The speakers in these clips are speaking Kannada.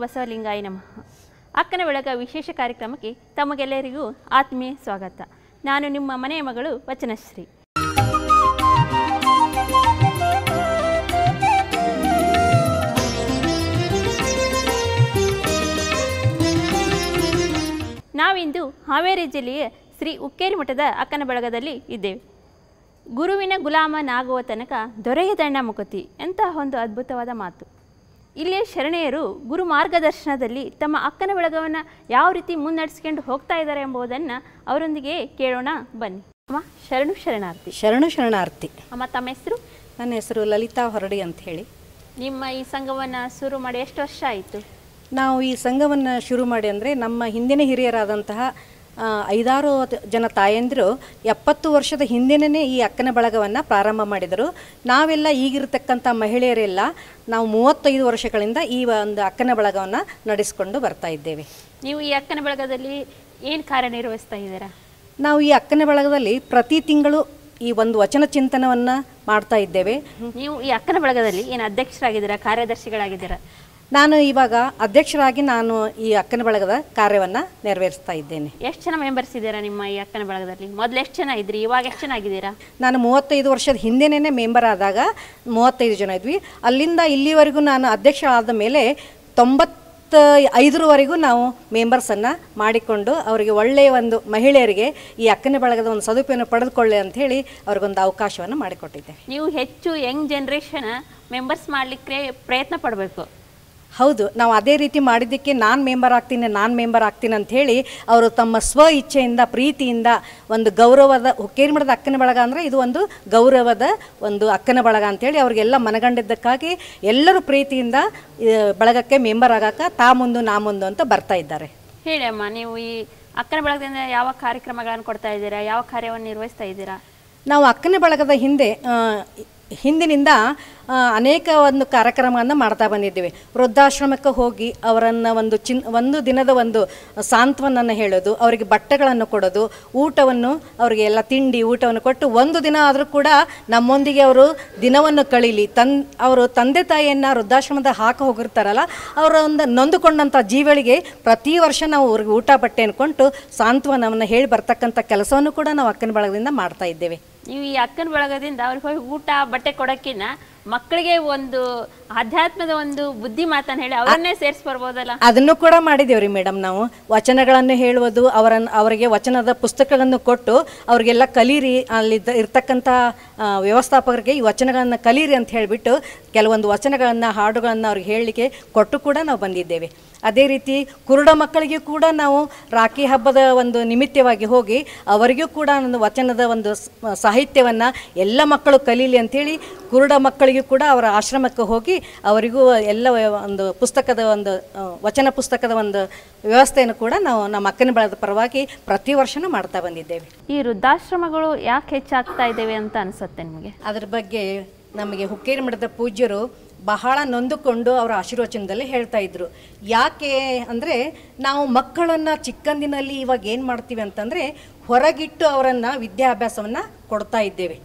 ಬಸವಲಿಂಗಾಯ ನಮಃ ಅಕ್ಕನ ಬೆಳಗ ವಿಶೇಷ ಕಾರ್ಯಕ್ರಮಕ್ಕೆ ತಮಗೆಲ್ಲರಿಗೂ ಆತ್ಮೀಯ ಸ್ವಾಗತ ನಾನು ನಿಮ್ಮ ಮನೆಯ ಮಗಳು ವಚನಶ್ರೀ ನಾವಿಂದು ಹಾವೇರಿ ಜಿಲ್ಲೆಯ ಶ್ರೀ ಉಕ್ಕೇರಿ ಮಠದ ಅಕ್ಕನ ಬಳಗದಲ್ಲಿ ಇದ್ದೇವೆ ಗುರುವಿನ ಗುಲಾಮನಾಗುವ ತನಕ ದೊರೆಯದಣ್ಣ ಮುಕತಿ ಎಂತಹ ಒಂದು ಅದ್ಭುತವಾದ ಮಾತು ಇಲ್ಲಿಯ ಶರಣೆಯರು ಗುರು ಮಾರ್ಗದರ್ಶನದಲ್ಲಿ ತಮ್ಮ ಅಕ್ಕನ ಬಳಗವನ್ನು ಯಾವ ರೀತಿ ಮುನ್ನಡೆಸ್ಕೊಂಡು ಹೋಗ್ತಾ ಇದ್ದಾರೆ ಎಂಬುದನ್ನು ಅವರೊಂದಿಗೆ ಕೇಳೋಣ ಬನ್ನಿ ಅಮ್ಮ ಶರಣು ಶರಣಾರ್ಥಿ ಶರಣು ಶರಣಾರ್ಥಿ ಅಮ್ಮ ತಮ್ಮ ಹೆಸರು ನನ್ನ ಹೆಸರು ಲಲಿತಾ ಹೊರಡಿ ಅಂತ ಹೇಳಿ ನಿಮ್ಮ ಈ ಸಂಘವನ್ನು ಶುರು ಮಾಡಿ ಎಷ್ಟು ವರ್ಷ ಆಯಿತು ನಾವು ಈ ಸಂಘವನ್ನು ಶುರು ಮಾಡಿ ಅಂದರೆ ನಮ್ಮ ಹಿಂದಿನ ಹಿರಿಯರಾದಂತಹ ಆ, ಐದಾರು ತ- ಜನ ತಾಯಂದಿರು ಎಪ್ಪತ್ತು ವರ್ಷದ ಹಿಂದಿನೇ ಈ ಅಕ್ಕನ ಬಳಗವನ್ನು ಪ್ರಾರಂಭ ಮಾಡಿದರು ನಾವೆಲ್ಲ ಈಗಿರ್ತಕ್ಕಂಥ ಮಹಿಳೆಯರೆಲ್ಲ ನಾವು ಮೂವತ್ತೈದು ವರ್ಷಗಳಿಂದ ಈ ಒಂದು ಅಕ್ಕನ ಬಳಗವನ್ನು ನಡೆಸಿಕೊಂಡು ಬರ್ತಾ ಇದ್ದೇವೆ ನೀವು ಈ ಅಕ್ಕನ ಬಳಗದಲ್ಲಿ ಏನು ಕಾರ್ಯನಿರ್ವಹಿಸ್ತಾ ಇದ್ದೀರಾ ನಾವು ಈ ಅಕ್ಕನ ಬಳಗದಲ್ಲಿ ಪ್ರತಿ ತಿಂಗಳು ಈ ಒಂದು ವಚನ ಚಿಂತನವನ್ನು ಮಾಡ್ತಾ ಇದ್ದೇವೆ ನೀವು ಈ ಅಕ್ಕನ ಬಳಗದಲ್ಲಿ ಏನು ಅಧ್ಯಕ್ಷರಾಗಿದ್ದೀರಾ ಕಾರ್ಯದರ್ಶಿಗಳಾಗಿದ್ದೀರಾ ನಾನು ಇವಾಗ ಅಧ್ಯಕ್ಷರಾಗಿ ನಾನು ಈ ಅಕ್ಕನ ಬಳಗದ ಕಾರ್ಯವನ್ನು ನೆರವೇರಿಸ್ತಾ ಇದ್ದೇನೆ ಎಷ್ಟು ಜನ ಮೆಂಬರ್ಸ್ ಇದ್ದೀರಾ ನಿಮ್ಮ ಈ ಅಕ್ಕನ ಬಳಗದಲ್ಲಿ ಮೊದಲು ಎಷ್ಟು ಜನ ಇದ್ರಿ ಇವಾಗ ಎಷ್ಟು ಜನ ಆಗಿದ್ದೀರಾ ನಾನು ಮೂವತ್ತೈದು ವರ್ಷದ ಹಿಂದೆನೇ ಮೆಂಬರ್ ಆದಾಗ ಮೂವತ್ತೈದು ಜನ ಇದ್ವಿ ಅಲ್ಲಿಂದ ಇಲ್ಲಿವರೆಗೂ ನಾನು ಅಧ್ಯಕ್ಷ ಆದ ಮೇಲೆ ತೊಂಬತ್ತ ಐದರವರೆಗೂ ನಾವು ಮೆಂಬರ್ಸನ್ನು ಮಾಡಿಕೊಂಡು ಅವರಿಗೆ ಒಳ್ಳೆಯ ಒಂದು ಮಹಿಳೆಯರಿಗೆ ಈ ಅಕ್ಕನ ಬಳಗದ ಒಂದು ಸದುಪಯೋಗ ಪಡೆದುಕೊಳ್ಳಿ ಅಂತ ಹೇಳಿ ಅವ್ರಿಗೊಂದು ಅವಕಾಶವನ್ನು ಮಾಡಿಕೊಟ್ಟಿದ್ದೇವೆ ನೀವು ಹೆಚ್ಚು ಯಂಗ್ ಜನ್ರೇಷನ್ ಮೆಂಬರ್ಸ್ ಮಾಡಲಿಕ್ಕೆ ಪ್ರಯತ್ನ ಪಡಬೇಕು ಹೌದು ನಾವು ಅದೇ ರೀತಿ ಮಾಡಿದ್ದಕ್ಕೆ ನಾನು ಮೆಂಬರ್ ಆಗ್ತೀನಿ ನಾನು ಮೆಂಬರ್ ಆಗ್ತೀನಿ ಅಂತ ಹೇಳಿ ಅವರು ತಮ್ಮ ಸ್ವ ಇಚ್ಛೆಯಿಂದ ಪ್ರೀತಿಯಿಂದ ಒಂದು ಗೌರವದ ಹುಕ್ಕೇರಿ ಮಠದ ಅಕ್ಕನ ಬಳಗ ಅಂದರೆ ಇದು ಒಂದು ಗೌರವದ ಒಂದು ಅಕ್ಕನ ಬಳಗ ಅಂತೇಳಿ ಅವರಿಗೆಲ್ಲ ಮನಗಂಡಿದ್ದಕ್ಕಾಗಿ ಎಲ್ಲರೂ ಪ್ರೀತಿಯಿಂದ ಈ ಬಳಗಕ್ಕೆ ಮೆಂಬರ್ ಆಗಕ್ಕೆ ತಾ ಮುಂದು ನಾ ಮುಂದು ಅಂತ ಬರ್ತಾ ಇದ್ದಾರೆ ಹೇಳಿ ಅಮ್ಮ ನೀವು ಈ ಅಕ್ಕನ ಬಳಗದಿಂದ ಯಾವ ಕಾರ್ಯಕ್ರಮಗಳನ್ನು ಕೊಡ್ತಾ ಇದ್ದೀರಾ ಯಾವ ಕಾರ್ಯವನ್ನು ನಿರ್ವಹಿಸ್ತಾ ಇದ್ದೀರಾ ನಾವು ಅಕ್ಕನ ಬಳಗದ ಹಿಂದೆ ಆ, ಹಿಂದಿನಿಂದ ಆ, ಅನೇಕ ಒಂದು ಕಾರ್ಯಕ್ರಮವನ್ನು ಮಾಡ್ತಾ ಬಂದಿದ್ದೀವಿ ವೃದ್ಧಾಶ್ರಮಕ್ಕೆ ಹೋಗಿ ಅವರನ್ನು ಒಂದು ಚಿನ್ ಒಂದು ದಿನದ ಒಂದು ಸಾಂತ್ವನನ್ನು ಹೇಳೋದು ಅವರಿಗೆ ಬಟ್ಟೆಗಳನ್ನು ಕೊಡೋದು ಊಟವನ್ನು ಅವರಿಗೆ ಎಲ್ಲ ತಿಂಡಿ ಊಟವನ್ನು ಕೊಟ್ಟು ಒಂದು ದಿನ ಆದರೂ ಕೂಡ ನಮ್ಮೊಂದಿಗೆ ಅವರು ದಿನವನ್ನು ಕಳೀಲಿ ತನ್ ಅವರು ತಂದೆ ತಾಯಿಯನ್ನು ವೃದ್ಧಾಶ್ರಮದ ಹಾಕ ಹೋಗಿರ್ತಾರಲ್ಲ ಅವರ ಒಂದು ನೊಂದುಕೊಂಡಂಥ ಜೀವಳಿಗೆ ಪ್ರತಿ ವರ್ಷ ನಾವು ಅವ್ರಿಗೆ ಊಟ ಬಟ್ಟೆಯನ್ನು ಕೊಟ್ಟು ಸಾಂತ್ವನವನ್ನು ಹೇಳಿ ಬರ್ತಕ್ಕಂಥ ಕೆಲಸವನ್ನು ಕೂಡ ನಾವು ಅಕ್ಕನ ಬಳಗದಿಂದ ಮಾಡ್ತಾ ಇದ್ದೇವೆ ನೀವು ಈ ಅಕ್ಕನ ಬಳಗದಿಂದ ಅವ್ರಿಗೆ ಹೋಗಿ ಊಟ ಬಟ್ಟೆ ಕೊಡೋಕ್ಕಿಂತ ಮಕ್ಕಳಿಗೆ ಒಂದು ಆಧ್ಯಾತ್ಮದ ಒಂದು ಬುದ್ಧಿ ಮಾತನ್ನು ಹೇಳಿ ಅವರನ್ನೇ ಸೇರಿಸಿ ಬರ್ಬೋದಲ್ಲ ಅದನ್ನು ಕೂಡ ಮಾಡಿದ್ದೇವ್ರಿ ಮೇಡಮ್ ನಾವು ವಚನಗಳನ್ನು ಹೇಳುವುದು ಅವರನ್ನು ಅವರಿಗೆ ವಚನದ ಪುಸ್ತಕಗಳನ್ನು ಕೊಟ್ಟು ಅವರಿಗೆಲ್ಲ ಕಲೀರಿ ಅಲ್ಲಿ ಇರ್ತಕ್ಕಂಥ ಆ, ವ್ಯವಸ್ಥಾಪಕರಿಗೆ ಈ ವಚನಗಳನ್ನು ಕಲೀರಿ ಅಂತ ಹೇಳಿಬಿಟ್ಟು ಕೆಲವೊಂದು ವಚನಗಳನ್ನು ಹಾಡುಗಳನ್ನು ಅವ್ರಿಗೆ ಹೇಳಲಿಕ್ಕೆ ಕೊಟ್ಟು ಕೂಡ ನಾವು ಬಂದಿದ್ದೇವೆ ಅದೇ ರೀತಿ ಕುರುಡ ಮಕ್ಕಳಿಗೂ ಕೂಡ ನಾವು ರಾಖಿ ಹಬ್ಬದ ಒಂದು ನಿಮಿತ್ತವಾಗಿ ಹೋಗಿ ಅವರಿಗೂ ಕೂಡ ಒಂದು ವಚನದ ಒಂದು ಸಾಹಿತ್ಯವನ್ನು ಎಲ್ಲ ಮಕ್ಕಳು ಕಲೀಲಿ ಅಂಥೇಳಿ ಕುರುಡ ಮಕ್ಕಳಿಗೂ ಕೂಡ ಅವರ ಆಶ್ರಮಕ್ಕೆ ಹೋಗಿ ಅವರಿಗೂ ಎಲ್ಲ ವ್ಯ- ಒಂದು ಪುಸ್ತಕದ ಒಂದು ಆ, ವಚನ ಪುಸ್ತಕದ ಒಂದು ವ್ಯವಸ್ಥೆಯನ್ನು ಕೂಡ ನಾವು ನಮ್ಮ ಅಕ್ಕನ ಬಳಗದ ಪರವಾಗಿ ಪ್ರತಿ ವರ್ಷನೂ ಮಾಡ್ತಾ ಬಂದಿದ್ದೇವೆ ಈ ವೃದ್ಧಾಶ್ರಮಗಳು ಯಾಕೆ ಹೆಚ್ಚಾಗ್ತಾ ಇದ್ದೇವೆ ಅಂತ ಅನಿಸುತ್ತೆ ನಿಮಗೆ ಅದ್ರ ಬಗ್ಗೆ ನಮಗೆ ಹುಕ್ಕೇರಿ ಮಠದ ಪೂಜ್ಯರು ಬಹಳ ನೊಂದುಕೊಂಡು ಅವರ ಆಶೀರ್ವಚನದಲ್ಲಿ ಹೇಳ್ತಾ ಇದ್ರು ಯಾಕೆ ಅಂದರೆ ನಾವು ಮಕ್ಕಳನ್ನು ಚಿಕ್ಕಂದಿನಲ್ಲಿ ಇವಾಗ ಏನು ಮಾಡ್ತೀವಿ ಅಂತಂದರೆ ಹೊರಗಿಟ್ಟು ಅವರನ್ನು ವಿದ್ಯಾಭ್ಯಾಸವನ್ನು ಕೊಡ್ತಾ ಇದ್ದೇವೆ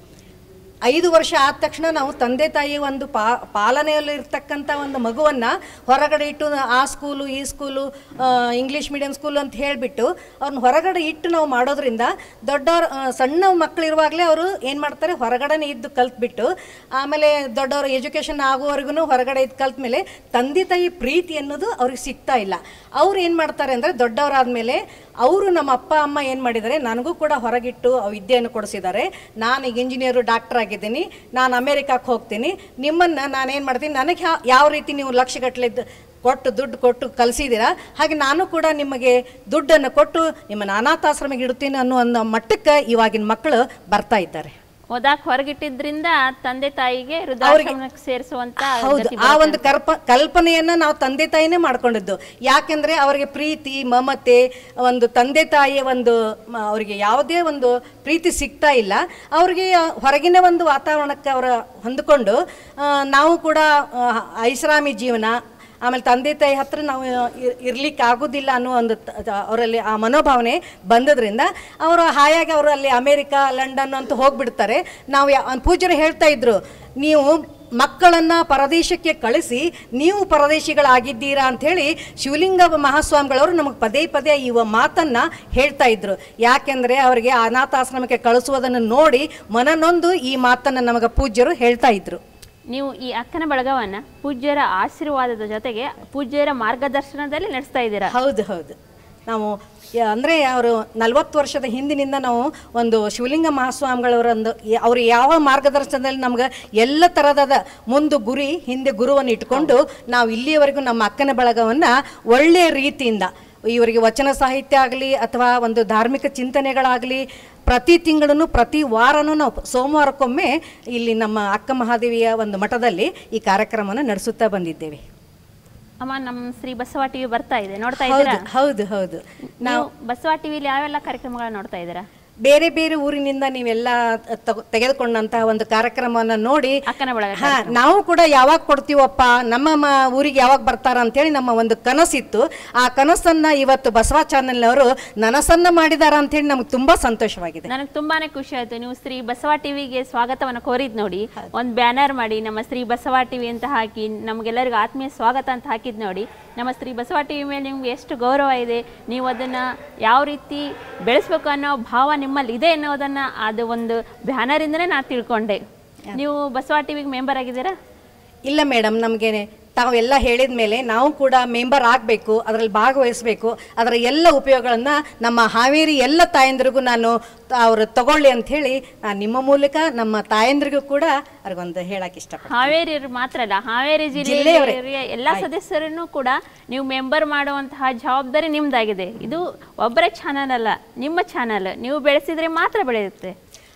ಐದು ವರ್ಷ ಆದ ತಕ್ಷಣ ನಾವು ತಂದೆ ತಾಯಿ ಒಂದು ಪಾ ಪಾಲನೆಯಲ್ಲಿ ಇರ್ತಕ್ಕಂಥ ಒಂದು ಮಗುವನ್ನು ಹೊರಗಡೆ ಇಟ್ಟು ಆ ಸ್ಕೂಲು ಈ ಸ್ಕೂಲು ಆ, ಇಂಗ್ಲೀಷ್ ಮೀಡಿಯಂ ಸ್ಕೂಲು ಅಂತ ಹೇಳಿಬಿಟ್ಟು ಅವ್ರನ್ನ ಹೊರಗಡೆ ಇಟ್ಟು ನಾವು ಮಾಡೋದ್ರಿಂದ ದೊಡ್ಡವ್ರು ಆ, ಸಣ್ಣ ಮಕ್ಕಳಿರುವಾಗಲೇ ಅವರು ಏನು ಮಾಡ್ತಾರೆ ಹೊರಗಡೆನೇ ಇದ್ದು ಕಲ್ತ್ಬಿಟ್ಟು ಆಮೇಲೆ ದೊಡ್ಡವರು ಎಜುಕೇಷನ್ ಆಗುವವರೆಗೂ ಹೊರಗಡೆ ಇದ್ದು ಕಲ್ತ ಮೇಲೆ ತಂದೆ ತಾಯಿ ಪ್ರೀತಿ ಅನ್ನೋದು ಅವ್ರಿಗೆ ಸಿಗ್ತಾ ಇಲ್ಲ ಅವ್ರು ಏನು ಮಾಡ್ತಾರೆ ಅಂದರೆ ದೊಡ್ಡವರಾದ್ಮೇಲೆ ಅವರು ನಮ್ಮ ಅಪ್ಪ ಅಮ್ಮ ಏನು ಮಾಡಿದ್ದಾರೆ ನನಗೂ ಕೂಡ ಹೊರಗಿಟ್ಟು ಆ ವಿದ್ಯೆಯನ್ನು ಕೊಡಿಸಿದ್ದಾರೆ ನಾನು ಈಗ ಇಂಜಿನಿಯರು ಡಾಕ್ಟರ್ ಆಗಿದ್ದೀನಿ ನಾನು ಅಮೇರಿಕಕ್ಕೆ ಹೋಗ್ತೀನಿ ನಿಮ್ಮನ್ನು ನಾನೇನು ಮಾಡ್ತೀನಿ ನನಗೆ ಯಾ- ಯಾವ ರೀತಿ ನೀವು ಲಕ್ಷಗಟ್ಟಲೆ ದ್- ಕೊಟ್ಟು ದುಡ್ಡು ಕೊಟ್ಟು ಕಲಿಸಿದ್ದೀರಾ ಹಾಗೆ ನಾನು ಕೂಡ ನಿಮಗೆ ದುಡ್ಡನ್ನು ಕೊಟ್ಟು ನಿಮ್ಮನ್ನು ಅನಾಥಾಶ್ರಮಕ್ಕೆ ಇಡ್ತೀನಿ ಅನ್ನೋ ಒಂದು ಮಟ್ಟಕ್ಕೆ ಇವಾಗಿನ ಮಕ್ಕಳು ಬರ್ತಾ ಇದ್ದಾರೆ ಓದಾಕ್ ಹೊರಗಿಟ್ಟಿದ್ರಿಂದ ತಂದೆ ತಾಯಿಗೆ ವೃದ್ಧಾಶ್ರಮಕ್ಕೆ ಸೇರಿಸುವಂತ ಹೌದು ಗತಿ ಆ ಒಂದು ಕಲ್ಪ ಕಲ್ಪನೆಯನ್ನ ನಾವು ತಂದೆ ತಾಯಿನೇ ಮಾಡ್ಕೊಂಡಿದ್ದು ಯಾಕೆಂದ್ರೆ ಅವರಿಗೆ ಪ್ರೀತಿ ಮಮತೆ ಒಂದು ತಂದೆ ತಾಯಿಯ ಒಂದು ಮ- ಅವರಿಗೆ ಯಾವುದೇ ಒಂದು ಪ್ರೀತಿ ಸಿಗ್ತಾ ಇಲ್ಲ ಅವ್ರಿಗೆ ಹೊರಗಿನ ಒಂದು ವಾತಾವರಣಕ್ಕೆ ಅವರ ಹೊಂದಿಕೊಂಡು ಆ, ನಾವು ಕೂಡ ಆ, ಐಷಾರಾಮಿ ಜೀವನ ಆಮೇಲೆ ತಂದೆ ತಾಯಿ ಹತ್ರ ನಾವು ಇರ್- ಇರ್ಲಿಕ್ಕೆ ಆಗೋದಿಲ್ಲ ಅನ್ನೋ ಒಂದು ತ- ತ- ಅವರಲ್ಲಿ ಆ ಮನೋಭಾವನೆ ಬಂದದ್ರಿಂದ ಅವರು ಹಾಯಾಗಿ ಅವರು ಅಲ್ಲಿ ಅಮೇರಿಕಾ ಲಂಡನ್ ಅಂತ ಹೋಗ್ಬಿಡ್ತಾರೆ ನಾವು ಯಾ- ಪೂಜ್ಯರು ಹೇಳ್ತಾ ಇದ್ರು ನೀವು ಮಕ್ಕಳನ್ನ ಪರದೇಶಕ್ಕೆ ಕಳಿಸಿ ನೀವು ಪರದೇಶಿಗಳಾಗಿದ್ದೀರಾ ಅಂಥೇಳಿ ಶಿವಲಿಂಗ ಮಹಾಸ್ವಾಮಿಗಳವರು ನಮಗೆ ಪದೇ ಪದೇ ಈ ವ- ಮಾತನ್ನ ಹೇಳ್ತಾ ಇದ್ರು ಯಾಕೆಂದ್ರೆ ಅವರಿಗೆ ಅನಾಥಾಶ್ರಮಕ್ಕೆ ಕಳಿಸುವುದನ್ನು ನೋಡಿ ಮನನೊಂದು ಈ ಮಾತನ್ನ ನಮಗೆ ಪೂಜ್ಯರು ಹೇಳ್ತಾ ಇದ್ರು ನೀವು ಈ ಅಕ್ಕನ ಬಳಗವನ್ನು ಪೂಜ್ಯರ ಆಶೀರ್ವಾದದ ಜೊತೆಗೆ ಪೂಜ್ಯರ ಮಾರ್ಗದರ್ಶನದಲ್ಲಿ ನಡೆಸ್ತಾ ಇದ್ದೀರಾ ಹೌದು ಹೌದು ನಾವು ಯ- ಅಂದ್ರೆ ಅವರು ನಲವತ್ತು ವರ್ಷದ ಹಿಂದಿನಿಂದ ನಾವು ಒಂದು ಶಿವಲಿಂಗ ಮಹಾಸ್ವಾಮಿಗಳವರೊಂದು ಯ- ಅವರು ಯಾವ ಮಾರ್ಗದರ್ಶನದಲ್ಲಿ ನಮ್ಗೆ ಎಲ್ಲ ಥರದ ಮುಂದೆ ಗುರಿ ಹಿಂದೆ ಗುರುವನ್ನು ಇಟ್ಕೊಂಡು ನಾವು ಇಲ್ಲಿಯವರೆಗೂ ನಮ್ಮ ಅಕ್ಕನ ಬಳಗವನ್ನ ಒಳ್ಳೆಯ ರೀತಿಯಿಂದ ಇವರಿಗೆ ವಚನ ಸಾಹಿತ್ಯ ಆಗಲಿ ಅಥವಾ ಒಂದು ಧಾರ್ಮಿಕ ಚಿಂತನೆಗಳಾಗಲಿ ಪ್ರತಿ ತಿಂಗಳೂ ಪ್ರತಿ ವಾರನೂ ನಾವು ಸೋಮವಾರಕ್ಕೊಮ್ಮೆ ಇಲ್ಲಿ ನಮ್ಮ ಅಕ್ಕ ಮಹಾದೇವಿಯ ಒಂದು ಮಠದಲ್ಲಿ ಈ ಕಾರ್ಯಕ್ರಮವನ್ನು ನಡೆಸುತ್ತಾ ಬಂದಿದ್ದೇವೆ ಅಮ್ಮ ನಮ್ಮ ಶ್ರೀ ಬಸವ ಟಿವಿ ಬರ್ತಾ ಇದೆ ನೋಡ್ತಾ ಹೌದು ಇದ್ದೀರಾ ಹೌದು ಹೌದು ನೀವು ಬಸವ ಟಿವಿಲಿ ಯಾವೆಲ್ಲ ಕಾರ್ಯಕ್ರಮಗಳನ್ನ ನೋಡ್ತಾ ಇದ್ದೀರಾ ಬೇರೆ ಬೇರೆ ಊರಿನಿಂದ ನೀವೆಲ್ಲ ತಗೊ- ತೆಗೆದುಕೊಂಡಂತಹ ಒಂದು ಕಾರ್ಯಕ್ರಮವನ್ನು ನೋಡಿ ಅಕ್ಕನ ಬಳಗ ಹಾ ನಾವು ಕೂಡ ಯಾವಾಗ ಕೊಡ್ತೀವಪ್ಪ ನಮ್ಮ ಮ- ಊರಿಗೆ ಯಾವಾಗ ಬರ್ತಾರ ಅಂತೇಳಿ ನಮ್ಮ ಒಂದು ಕನಸಿತ್ತು ಆ ಕನಸನ್ನ ಇವತ್ತು ಬಸವ ಚಾನೆಲ್ನವರು ನನಸನ್ನ ಮಾಡಿದಾರ ಅಂತೇಳಿ ನಮ್ಗೆ ತುಂಬಾ ಸಂತೋಷವಾಗಿದೆ ನನಗೆ ತುಂಬಾನೇ ಖುಷಿ ಆಯ್ತು ನೀವು ಶ್ರೀ ಬಸವ ಟಿವಿಗೆ ಸ್ವಾಗತವನ್ನು ಕೋರಿದ್ ನೋಡಿ ಒಂದು ಬ್ಯಾನರ್ ಮಾಡಿ ನಮ್ಮ ಶ್ರೀ ಬಸವ ಟಿವಿ ಅಂತ ಹಾಕಿ ನಮಗೆಲ್ಲರಿಗೂ ಆತ್ಮೀಯ ಸ್ವಾಗತ ಅಂತ ಹಾಕಿದ್ ನೋಡಿ ನಮ್ಮ ಶ್ರೀ ಬಸವ ಟಿವಿ ಮೇಲೆ ನಿಮ್ಗೆ ಎಷ್ಟು ಗೌರವ ಇದೆ ನೀವು ಅದನ್ನು ಯಾವ ರೀತಿ ಬೆಳೆಸ್ಬೇಕು ಅನ್ನೋ ಭಾವ ನಿಮ್ಮಲ್ಲಿ ಇದೆ ಅನ್ನೋದನ್ನು ಅದು ಒಂದು ಬ್ಯಾನರಿಂದನೇ ನಾನು ತಿಳ್ಕೊಂಡೆ ನೀವು ಬಸವ ಟಿವಿಗೆ ಮೆಂಬರ್ ಆಗಿದ್ದೀರಾ ಇಲ್ಲ ಮೇಡಮ್ ನಮಗೆ ತಾವೆಲ್ಲ ಹೇಳಿದ ಮೇಲೆ ನಾವು ಕೂಡ ಮೆಂಬರ್ ಆಗಬೇಕು ಅದರಲ್ಲಿ ಭಾಗವಹಿಸಬೇಕು ಅದರ ಎಲ್ಲ ಉಪಯೋಗಗಳನ್ನು ನಮ್ಮ ಹಾವೇರಿ ಎಲ್ಲ ತಾಯಂದ್ರಿಗೂ ನಾನು ಅವರು ತಗೊಳ್ಳಿ ಅಂತ ಹೇಳಿ ನಾನು ನಿಮ್ಮ ಮೂಲಕ ನಮ್ಮ ತಾಯಂದ್ರಿಗೂ ಕೂಡ ಅವ್ರಿಗೊಂದು ಹೇಳಕ್ಕೆ ಇಷ್ಟಪಡ್ತೀನಿ ಹಾವೇರಿ ಮಾತ್ರ ಅಲ್ಲ ಹಾವೇರಿ ಜಿಲ್ಲೆಯ ಎಲ್ಲ ಸದಸ್ಯರನ್ನು ಕೂಡ ನೀವು ಮೆಂಬರ್ ಮಾಡುವಂತಹ ಜವಾಬ್ದಾರಿ ನಿಮ್ದಾಗಿದೆ ಇದು ಒಬ್ಬರ ಚಾನಲ್ ಅಲ್ಲ ನಿಮ್ಮ ಚಾನಲ್ ನೀವು ಬೆಳೆಸಿದ್ರೆ ಮಾತ್ರ ಬೆಳೆಯುತ್ತೆ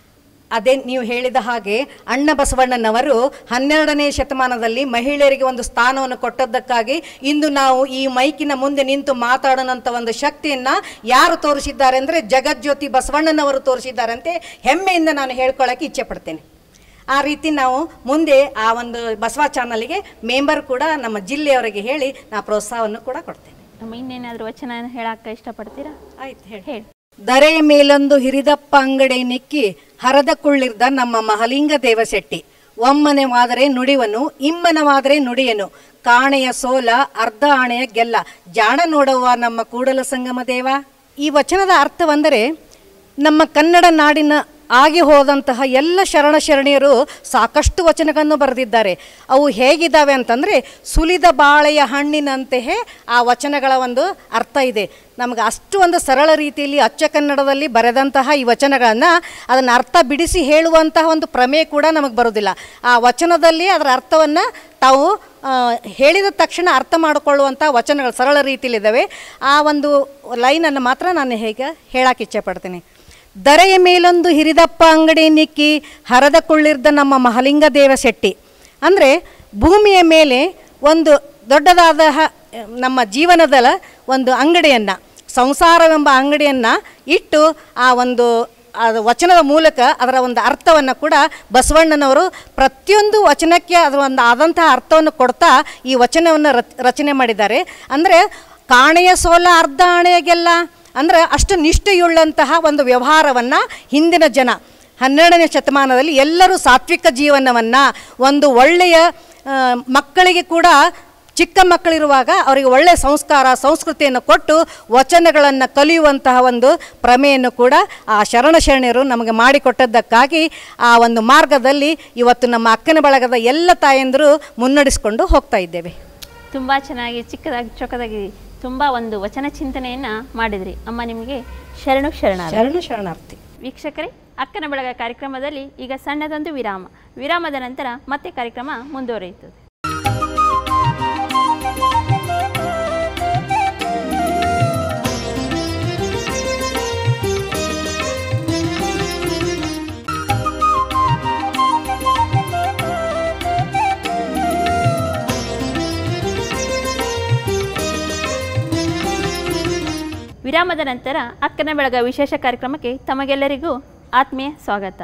ಅದೇ ನೀವು ಹೇಳಿದ ಹಾಗೆ ಅಣ್ಣ ಬಸವಣ್ಣನವರು ಹನ್ನೆರಡನೇ ಶತಮಾನದಲ್ಲಿ ಮಹಿಳೆಯರಿಗೆ ಒಂದು ಸ್ಥಾನವನ್ನು ಕೊಟ್ಟದ್ದಕ್ಕಾಗಿ ಇಂದು ನಾವು ಈ ಮೈಕಿನ ಮುಂದೆ ನಿಂತು ಮಾತಾಡೋಣಂತ ಒಂದು ಶಕ್ತಿಯನ್ನ ಯಾರು ತೋರಿಸಿದ್ದಾರೆ ಅಂದರೆ ಜಗಜ್ಯೋತಿ ಬಸವಣ್ಣನವರು ತೋರಿಸಿದ್ದಾರೆ ಅಂತ ಹೆಮ್ಮೆಯಿಂದ ನಾನು ಹೇಳ್ಕೊಳ್ಳೋಕೆ ಇಚ್ಛೆ ಪಡ್ತೇನೆ ಆ ರೀತಿ ನಾವು ಮುಂದೆ ಆ ಒಂದು ಬಸವ ಚಾನಲ್ಗೆ ಮೆಂಬರ್ ಕೂಡ ನಮ್ಮ ಜಿಲ್ಲೆಯವರಿಗೆ ಹೇಳಿ ನಾ ಪ್ರೋತ್ಸಾಹವನ್ನು ಕೂಡ ಕೊಡ್ತೇನೆ ನಮ್ಮ ಇನ್ನೇನಾದರೂ ವಚನ ಹೇಳಕ್ಕೆ ಇಷ್ಟಪಡ್ತೀರಾ ಆಯ್ತು ಹೇಳಿ ಹೇಳಿ ಧರೆಯ ಮೇಲೊಂದು ಹಿರಿದಪ್ಪ ಅಂಗಡಿ ನಿಕ್ಕಿ ಹರದ ಕುಳ್ಳಿರ್ದ ನಮ್ಮ ಮಹಲಿಂಗ ದೇವಶೆಟ್ಟಿ ಒಮ್ಮನೆವಾದರೆ ನುಡಿವನು ಇಮ್ಮನವಾದರೆ ನುಡಿಯನು ಕಾಣೆಯ ಸೋಲ ಅರ್ಧ ಆಣೆಯ ಗೆಲ್ಲ ಜಾಣ ನೋಡವ್ವ ನಮ್ಮ ಕೂಡಲ ಸಂಗಮ ದೇವ ಈ ವಚನದ ಅರ್ಥವೆಂದರೆ ನಮ್ಮ ಕನ್ನಡ ನಾಡಿನ ಆಗಿ ಹೋದಂತಹ ಎಲ್ಲ ಶರಣ ಶರಣೀಯರು ಸಾಕಷ್ಟು ವಚನಗಳನ್ನು ಬರೆದಿದ್ದಾರೆ ಅವು ಹೇಗಿದ್ದಾವೆ ಅಂತಂದರೆ ಸುಲಿದ ಬಾಳೆಯ ಹಣ್ಣಿನಂತೆಯೇ ಆ ವಚನಗಳ ಒಂದು ಅರ್ಥ ಇದೆ ನಮಗೆ ಅಷ್ಟು ಒಂದು ಸರಳ ರೀತಿಯಲ್ಲಿ ಅಚ್ಚ ಕನ್ನಡದಲ್ಲಿ ಬರೆದಂತಹ ಈ ವಚನಗಳನ್ನು ಅದನ್ನು ಅರ್ಥ ಬಿಡಿಸಿ ಹೇಳುವಂತಹ ಒಂದು ಪ್ರಮೇಯ ಕೂಡ ನಮಗೆ ಬರೋದಿಲ್ಲ ಆ ವಚನದಲ್ಲಿ ಅದರ ಅರ್ಥವನ್ನು ತಾವು ಆ, ಹೇಳಿದ ತಕ್ಷಣ ಅರ್ಥ ಮಾಡಿಕೊಳ್ಳುವಂಥ ವಚನಗಳು ಸರಳ ರೀತಿಯಲ್ಲಿದ್ದಾವೆ ಆ ಒಂದು ಲೈನನ್ನು ಮಾತ್ರ ನಾನು ಹೇಗೆ ಹೇಳಕ್ಕೆ ಇಚ್ಛೆ ಪಡ್ತೀನಿ ದರೆಯ ಮೇಲೊಂದು ಹಿರಿದಪ್ಪ ಅಂಗಡಿ ನಿಕ್ಕಿ ಹರದ ಕುಳ್ಳಿರ್ದ ನಮ್ಮ ಮಹಲಿಂಗ ದೇವ ಶೆಟ್ಟಿ ಅಂದರೆ ಭೂಮಿಯ ಮೇಲೆ ಒಂದು ದೊಡ್ಡದಾದ ಹ- ನಮ್ಮ ಜೀವನದ ಒಂದು ಅಂಗಡಿಯನ್ನು ಸಂಸಾರವೆಂಬ ಅಂಗಡಿಯನ್ನು ಇಟ್ಟು ಆ ಒಂದು ಅದು ವಚನದ ಮೂಲಕ ಅದರ ಒಂದು ಅರ್ಥವನ್ನು ಕೂಡ ಬಸವಣ್ಣನವರು ಪ್ರತಿಯೊಂದು ವಚನಕ್ಕೆ ಅದರ ಒಂದು ಆದಂತಹ ಅರ್ಥವನ್ನು ಕೊಡ್ತಾ ಈ ವಚನವನ್ನು ರಚ- ರಚನೆ ಮಾಡಿದ್ದಾರೆ ಅಂದರೆ ಕಾಣೆಯ ಸೋಲ ಅರ್ಧ ಆಣೆಗೆಲ್ಲ ಅಂದರೆ ಅಷ್ಟು ನಿಷ್ಠೆಯುಳ್ಳಂತಹ ಒಂದು ವ್ಯವಹಾರವನ್ನು ಹಿಂದಿನ ಜನ ಹನ್ನೆರಡನೇ ಶತಮಾನದಲ್ಲಿ ಎಲ್ಲರೂ ಸಾತ್ವಿಕ ಜೀವನವನ್ನು ಒಂದು ಒಳ್ಳೆಯ ಆ, ಮಕ್ಕಳಿಗೆ ಕೂಡ ಚಿಕ್ಕ ಮಕ್ಕಳಿರುವಾಗ ಅವರಿಗೆ ಒಳ್ಳೆಯ ಸಂಸ್ಕಾರ ಸಂಸ್ಕೃತಿಯನ್ನು ಕೊಟ್ಟು ವಚನಗಳನ್ನು ಕಲಿಯುವಂತಹ ಒಂದು ಪ್ರಮೆಯನ್ನು ಕೂಡ ಆ ಶರಣ ಶರಣರು ನಮಗೆ ಮಾಡಿಕೊಟ್ಟದ್ದಕ್ಕಾಗಿ ಆ ಒಂದು ಮಾರ್ಗದಲ್ಲಿ ಇವತ್ತು ನಮ್ಮ ಅಕ್ಕನ ಬಳಗದ ಎಲ್ಲ ತಾಯಂದಿರು ಮುನ್ನಡೆಸ್ಕೊಂಡು ಹೋಗ್ತಾ ಇದ್ದೇವೆ ತುಂಬ ಚೆನ್ನಾಗಿ ಚಿಕ್ಕದಾಗಿ ಚೊಕ್ಕದಾಗಿ ತುಂಬ ಒಂದು ವಚನ ಚಿಂತನೆಯನ್ನು ಮಾಡಿದ್ರಿ ಅಮ್ಮ ನಿಮಗೆ ಶರಣು ಶರಣ ಶರಣು ಶರಣಾರ್ಥಿ ವೀಕ್ಷಕರೇ ಅಕ್ಕನ ಬಳಗ ಕಾರ್ಯಕ್ರಮದಲ್ಲಿ ಈಗ ಸಣ್ಣದೊಂದು ವಿರಾಮ ವಿರಾಮದ ನಂತರ ಮತ್ತೆ ಕಾರ್ಯಕ್ರಮ ಮುಂದುವರಿಯುತ್ತದೆ ವಿರಾಮದ ನಂತರ ಅಕ್ಕನ ಬೆಳಗ ವಿಶೇಷ ಕಾರ್ಯಕ್ರಮಕ್ಕೆ ತಮಗೆಲ್ಲರಿಗೂ ಆತ್ಮೀಯ ಸ್ವಾಗತ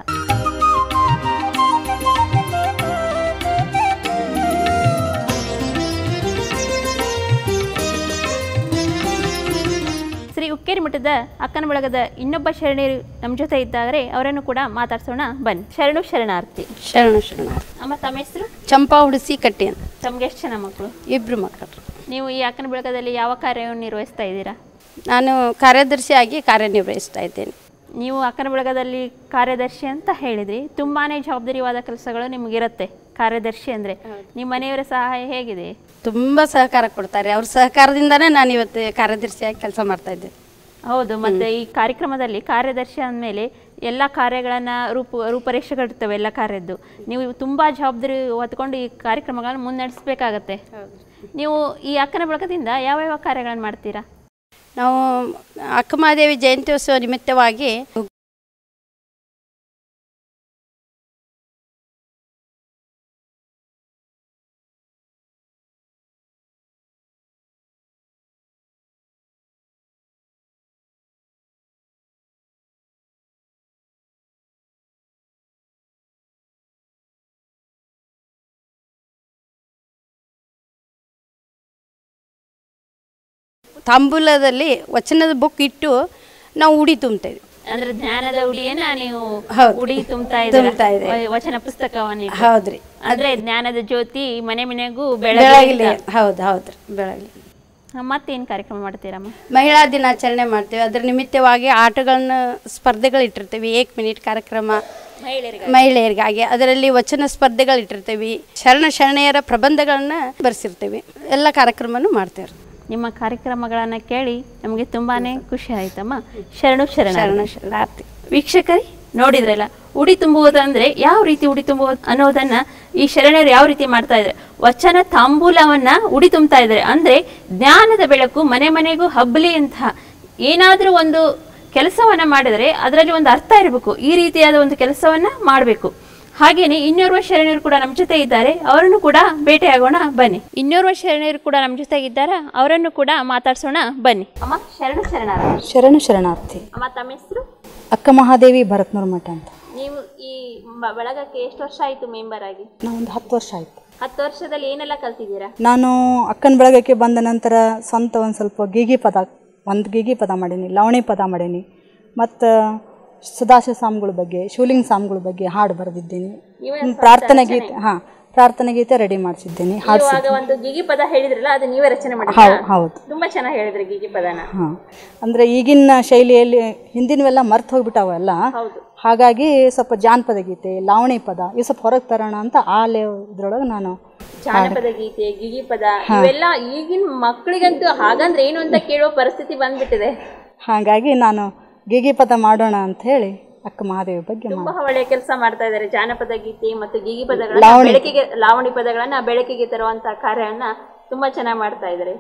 ಶ್ರೀ ಹುಕ್ಕೇರಿ ಮಠದ ಅಕ್ಕನ ಬಳಗದ ಇನ್ನೊಬ್ಬ ಶರಣರು ನಮ್ಮ ಜೊತೆ ಇದ್ದಾರೆ ಅವರನ್ನು ಕೂಡ ಮಾತಾಡ್ಸೋಣ ಬನ್ನಿ ಶರಣು ಶರಣಾರ್ಥಿ ಶರಣ ಶರಣ ಅಮ್ಮ ತಮ್ಮ ಹೆಸರು ಚಂಪಾ ಹುಡಿಸಿ ಕಟ್ಟಿ ಅಂತ ತಮ್ಗೆ ಎಷ್ಟು ಜನ ಮಕ್ಕಳು ಇಬ್ಬರು ಮಕ್ಕಳು ನೀವು ಈ ಅಕ್ಕನ ಬಳಗದಲ್ಲಿ ಯಾವ ಕಾರ್ಯವನ್ನು ನಿರ್ವಹಿಸ್ತಾ ಇದ್ದೀರಾ ನಾನು ಕಾರ್ಯದರ್ಶಿಯಾಗಿ ಕಾರ್ಯನಿರ್ವಹಿಸ್ತಾ ಇದ್ದೇನೆ ನೀವು ಅಕ್ಕನ ಬಳಗದಲ್ಲಿ ಕಾರ್ಯದರ್ಶಿ ಅಂತ ಹೇಳಿದ್ರಿ ತುಂಬಾ ಜವಾಬ್ದಾರಿವಾದ ಕೆಲಸಗಳು ನಿಮಗಿರುತ್ತೆ ಕಾರ್ಯದರ್ಶಿ ಅಂದರೆ ನಿಮ್ಮ ಮನೆಯವರ ಸಹಾಯ ಹೇಗಿದೆ ತುಂಬ ಸಹಕಾರ ಕೊಡ್ತಾರೆ ಅವ್ರ ಸಹಕಾರದಿಂದನೇ ನಾನು ಇವತ್ತು ಕಾರ್ಯದರ್ಶಿಯಾಗಿ ಕೆಲಸ ಮಾಡ್ತಾ ಇದ್ದೇನೆ ಹೌದು ಮತ್ತೆ ಈ ಕಾರ್ಯಕ್ರಮದಲ್ಲಿ ಕಾರ್ಯದರ್ಶಿ ಅಂದಮೇಲೆ ಎಲ್ಲ ಕಾರ್ಯಗಳನ್ನು ರೂಪ ರೂಪರೇಷೆಗಳಿರ್ತವೆ ಎಲ್ಲ ಕಾರ್ಯದ್ದು ನೀವು ತುಂಬ ಜವಾಬ್ದಾರಿ ಹೊತ್ಕೊಂಡು ಈ ಕಾರ್ಯಕ್ರಮಗಳನ್ನು ಮುನ್ನಡೆಸಬೇಕಾಗತ್ತೆ ನೀವು ಈ ಅಕ್ಕನ ಬಳಗದಿಂದ ಯಾವ ಯಾವ ಕಾರ್ಯಗಳನ್ನು ಮಾಡ್ತೀರಾ ನಾವು ಅಕ್ಕಮಹಾದೇವಿ ಜಯಂತ್ಯೋತ್ಸವ ನಿಮಿತ್ತವಾಗಿ ತಾಂಬೂಲದಲ್ಲಿ ವಚನದ ಬುಕ್ ಇಟ್ಟು ನಾವು ಉಡಿ ತುಂಬ್ತೇವೆ ಅಂದ್ರೆ ಜ್ಞಾನದ ಉಡಿಯನ್ನ ನೀವು ಹೌದು. ಉಡಿ ತುಂಬ್ತಾ ತುಂಬ್ತಾ ಇದ್ದೀರಾ ಇದ್ದೇವೆ. ವ- ವಚನ ಪುಸ್ತಕವನ್ನು ಇಟ್ಟು. ಹೌದ್ರಿ ಅಂದ್ರೆ ಜ್ಞಾನದ ಜ್ಯೋತಿ ಮನೆ ಮನೆಗೂ ಬೆಳಗ್ಲಿ ಬೆಳಗ್ಗೆ ಹೌದು ಹೌದ್ರಿ ಬೆಳಗ್ಲಿ ಮತ್ತೇನು ಕಾರ್ಯಕ್ರಮ ಮಾಡ್ತೀರಮ್ಮ ಮಹಿಳಾ ದಿನಾಚರಣೆ ಮಾಡ್ತೇವೆ ಅದರ ನಿಮಿತ್ತವಾಗಿ ಆಟಗಳನ್ನ ಸ್ಪರ್ಧೆಗಳು ಇಟ್ಟಿರ್ತೀವಿ ಏಕ್ ಮಿನಿಟ್ ಕಾರ್ಯಕ್ರಮ ಮಹಿಳೆಯರಿಗೆ ಮಹಿಳೆಯರಿಗಾಗಿ ಅದರಲ್ಲಿ ವಚನ ಸ್ಪರ್ಧೆಗಳು ಇಟ್ಟಿರ್ತೀವಿ ಶರಣ ಶರಣೆಯರ ಪ್ರಬಂಧಗಳನ್ನ ಬರೆಸಿರ್ತೀವಿ ಎಲ್ಲ ಕಾರ್ಯಕ್ರಮನೂ ಮಾಡ್ತೇವೆ ನಿಮ್ಮ ಕಾರ್ಯಕ್ರಮಗಳನ್ನು ಕೇಳಿ ನಮಗೆ ತುಂಬಾನೇ ಖುಷಿ ಆಯ್ತಮ್ಮ ಶರಣು ಶರಣ ಶರಣ ಶರಣಾರ್ಥಿ ವೀಕ್ಷಕರೇ ನೋಡಿದ್ರಲ್ಲ ಉಡಿ ತುಂಬುವುದು ಅಂದ್ರೆ ಯಾವ ರೀತಿ ಉಡಿ ತುಂಬುವುದು ಅನ್ನೋದನ್ನ ಈ ಶರಣರು ಯಾವ ರೀತಿ ಮಾಡ್ತಾ ಇದ್ದಾರೆ ವಚನ ತಾಂಬೂಲವನ್ನ ಉಡಿ ತುಂಬ್ತಾ ಇದ್ದಾರೆ ಅಂದ್ರೆ ಜ್ಞಾನದ ಬೆಳಕು ಮನೆ ಮನೆಗೂ ಹಬ್ಬಲಿ ಅಂತ ಏನಾದರೂ ಒಂದು ಕೆಲಸವನ್ನ ಮಾಡಿದರೆ ಅದರಲ್ಲಿ ಒಂದು ಅರ್ಥ ಇರಬೇಕು ಈ ರೀತಿಯಾದ ಒಂದು ಕೆಲಸವನ್ನ ಮಾಡಬೇಕು ಹಾಗೇನೆ ಇನ್ನೋರ್ವ ಶರಣರು ಕೂಡ ನಮ್ಮ ಜೊತೆ ಇದ್ದಾರೆ ಅವರನ್ನು ಕೂಡ ಭೇಟಿಯಾಗೋಣ ಬನ್ನಿ ಇನ್ನೋರ್ವ ಶರಣರು ಕೂಡ ನಮ್ಮ ಜೊತೆ ಇದ್ದಾರೆ ಅವರನ್ನು ಕೂಡ ಮಾತಾಡ್ಸೋಣ ಬನ್ನಿ ಅಮ್ಮ ಶರಣ ಶರಣ ಶರಣ ಶರಣಾರ್ಥಿ ಅಮ್ಮ ತಮ್ಮ ಹೆಸರು ಅಕ್ಕ ಮಹಾದೇವಿ ಭರತ್ನೂರ್ ಮಠ ಅಂತ ನೀವು ಈ ಬ- ಬಳಗಕ್ಕೆ ಎಷ್ಟು ವರ್ಷ ಆಯಿತು ಮೆಂಬರ್ ಆಗಿ ನಾವು ಒಂದು ಹತ್ತು ವರ್ಷ ಆಯಿತು ಹತ್ತು ವರ್ಷದಲ್ಲಿ ಏನೆಲ್ಲ ಕಲ್ತಿದ್ದೀರಾ ನಾನು ಅಕ್ಕನ ಬಳಗಕ್ಕೆ ಬಂದ ನಂತರ ಸ್ವಂತ ಒಂದು ಸ್ವಲ್ಪ ಗೀಗಿ ಪದ ಒಂದು ಗೀಗಿ ಪದ ಮಾಡೀನಿ ಲವಣಿ ಪದ ಮಾಡೀನಿ ಮತ್ತು ಸದಾಶಿವ ಸ್ವಾಮಿಗಳ ಬಗ್ಗೆ ಶಿವಲಿಂಗ ಸ್ವಾಮಿಗಳ ಬಗ್ಗೆ ಹಾಡು ಬರೆದಿದ್ದೀನಿ ಹ್ಮ್, ಪ್ರಾರ್ಥನೆ ಗೀತೆ ಹಾಂ ಪ್ರಾರ್ಥನೆ ಗೀತೆ ರೆಡಿ ಮಾಡಿಸಿದ್ದೀನಿ ಹಾಡು ಇವಾಗ ಒಂದು ಗಿಗಿ ಪದ ಹೇಳಿದ್ರಲ್ಲ ಅದು ನೀವೇ ರಚನೆ ಮಾಡಿ ಹೌದು ಹೌದು ತುಂಬಾ ಚೆನ್ನಾಗಿ ಹೇಳಿದ್ರಿ ಗಿಗಿ ಪದನ ಹಾಂ ಅಂದರೆ ಈಗಿನ ಶೈಲಿಯಲ್ಲಿ ಹಿಂದಿನವೆಲ್ಲ ಮರ್ತು ಹೋಗ್ಬಿಟ್ಟಾವೆಲ್ಲ ಹೌದು ಹಾಗಾಗಿ ಸ್ವಲ್ಪ ಜಾನಪದ ಗೀತೆ ಲಾವಣಿ ಪದ ಇವು ಸ್ವಲ್ಪ ಹೊರಗೆ ತರೋಣ ಅಂತ ಆ ಲೇ ಇದ್ರೊಳಗೆ ನಾನು ಜಾನಪದ ಗೀತೆ ಗಿಗಿ ಪದ ಇವೆಲ್ಲ ಈಗಿನ ಮಕ್ಕಳಿಗಂತೂ ಹಾಗಂದ್ರೆ ಏನು ಅಂತ ಕೇಳುವ ಪರಿಸ್ಥಿತಿ ಬಂದ್ಬಿಟ್ಟಿದೆ ಹಾಗಾಗಿ ನಾನು ಗೀಗಿ ಪದ ಮಾಡೋಣ ಅಂತ ಹೇಳಿ ಅಕ್ಕ ಮಹಾದೇವಿ ಬಗ್ಗೆ ಮಾಡಿ ತುಂಬಾ ಒಳ್ಳೆಯ ಕೆಲಸ ಮಾಡ್ತಾ ಇದ್ದಾರೆ ಜಾನಪದ ಗೀತೆ ಮತ್ತು ಗಿಗಿ ಪದಗಳನ್ನ ಬೆಳಕಿಗೆ ಲಾವಣಿ ಪದಗಳನ್ನ ಬೆಳಕಿಗೆ ತರುವಂತ ಕಾರ್ಯವನ್ನ ತುಂಬಾ ಚೆನ್ನಾಗಿ ಮಾಡ್ತಾ ಇದ್ದಾರೆ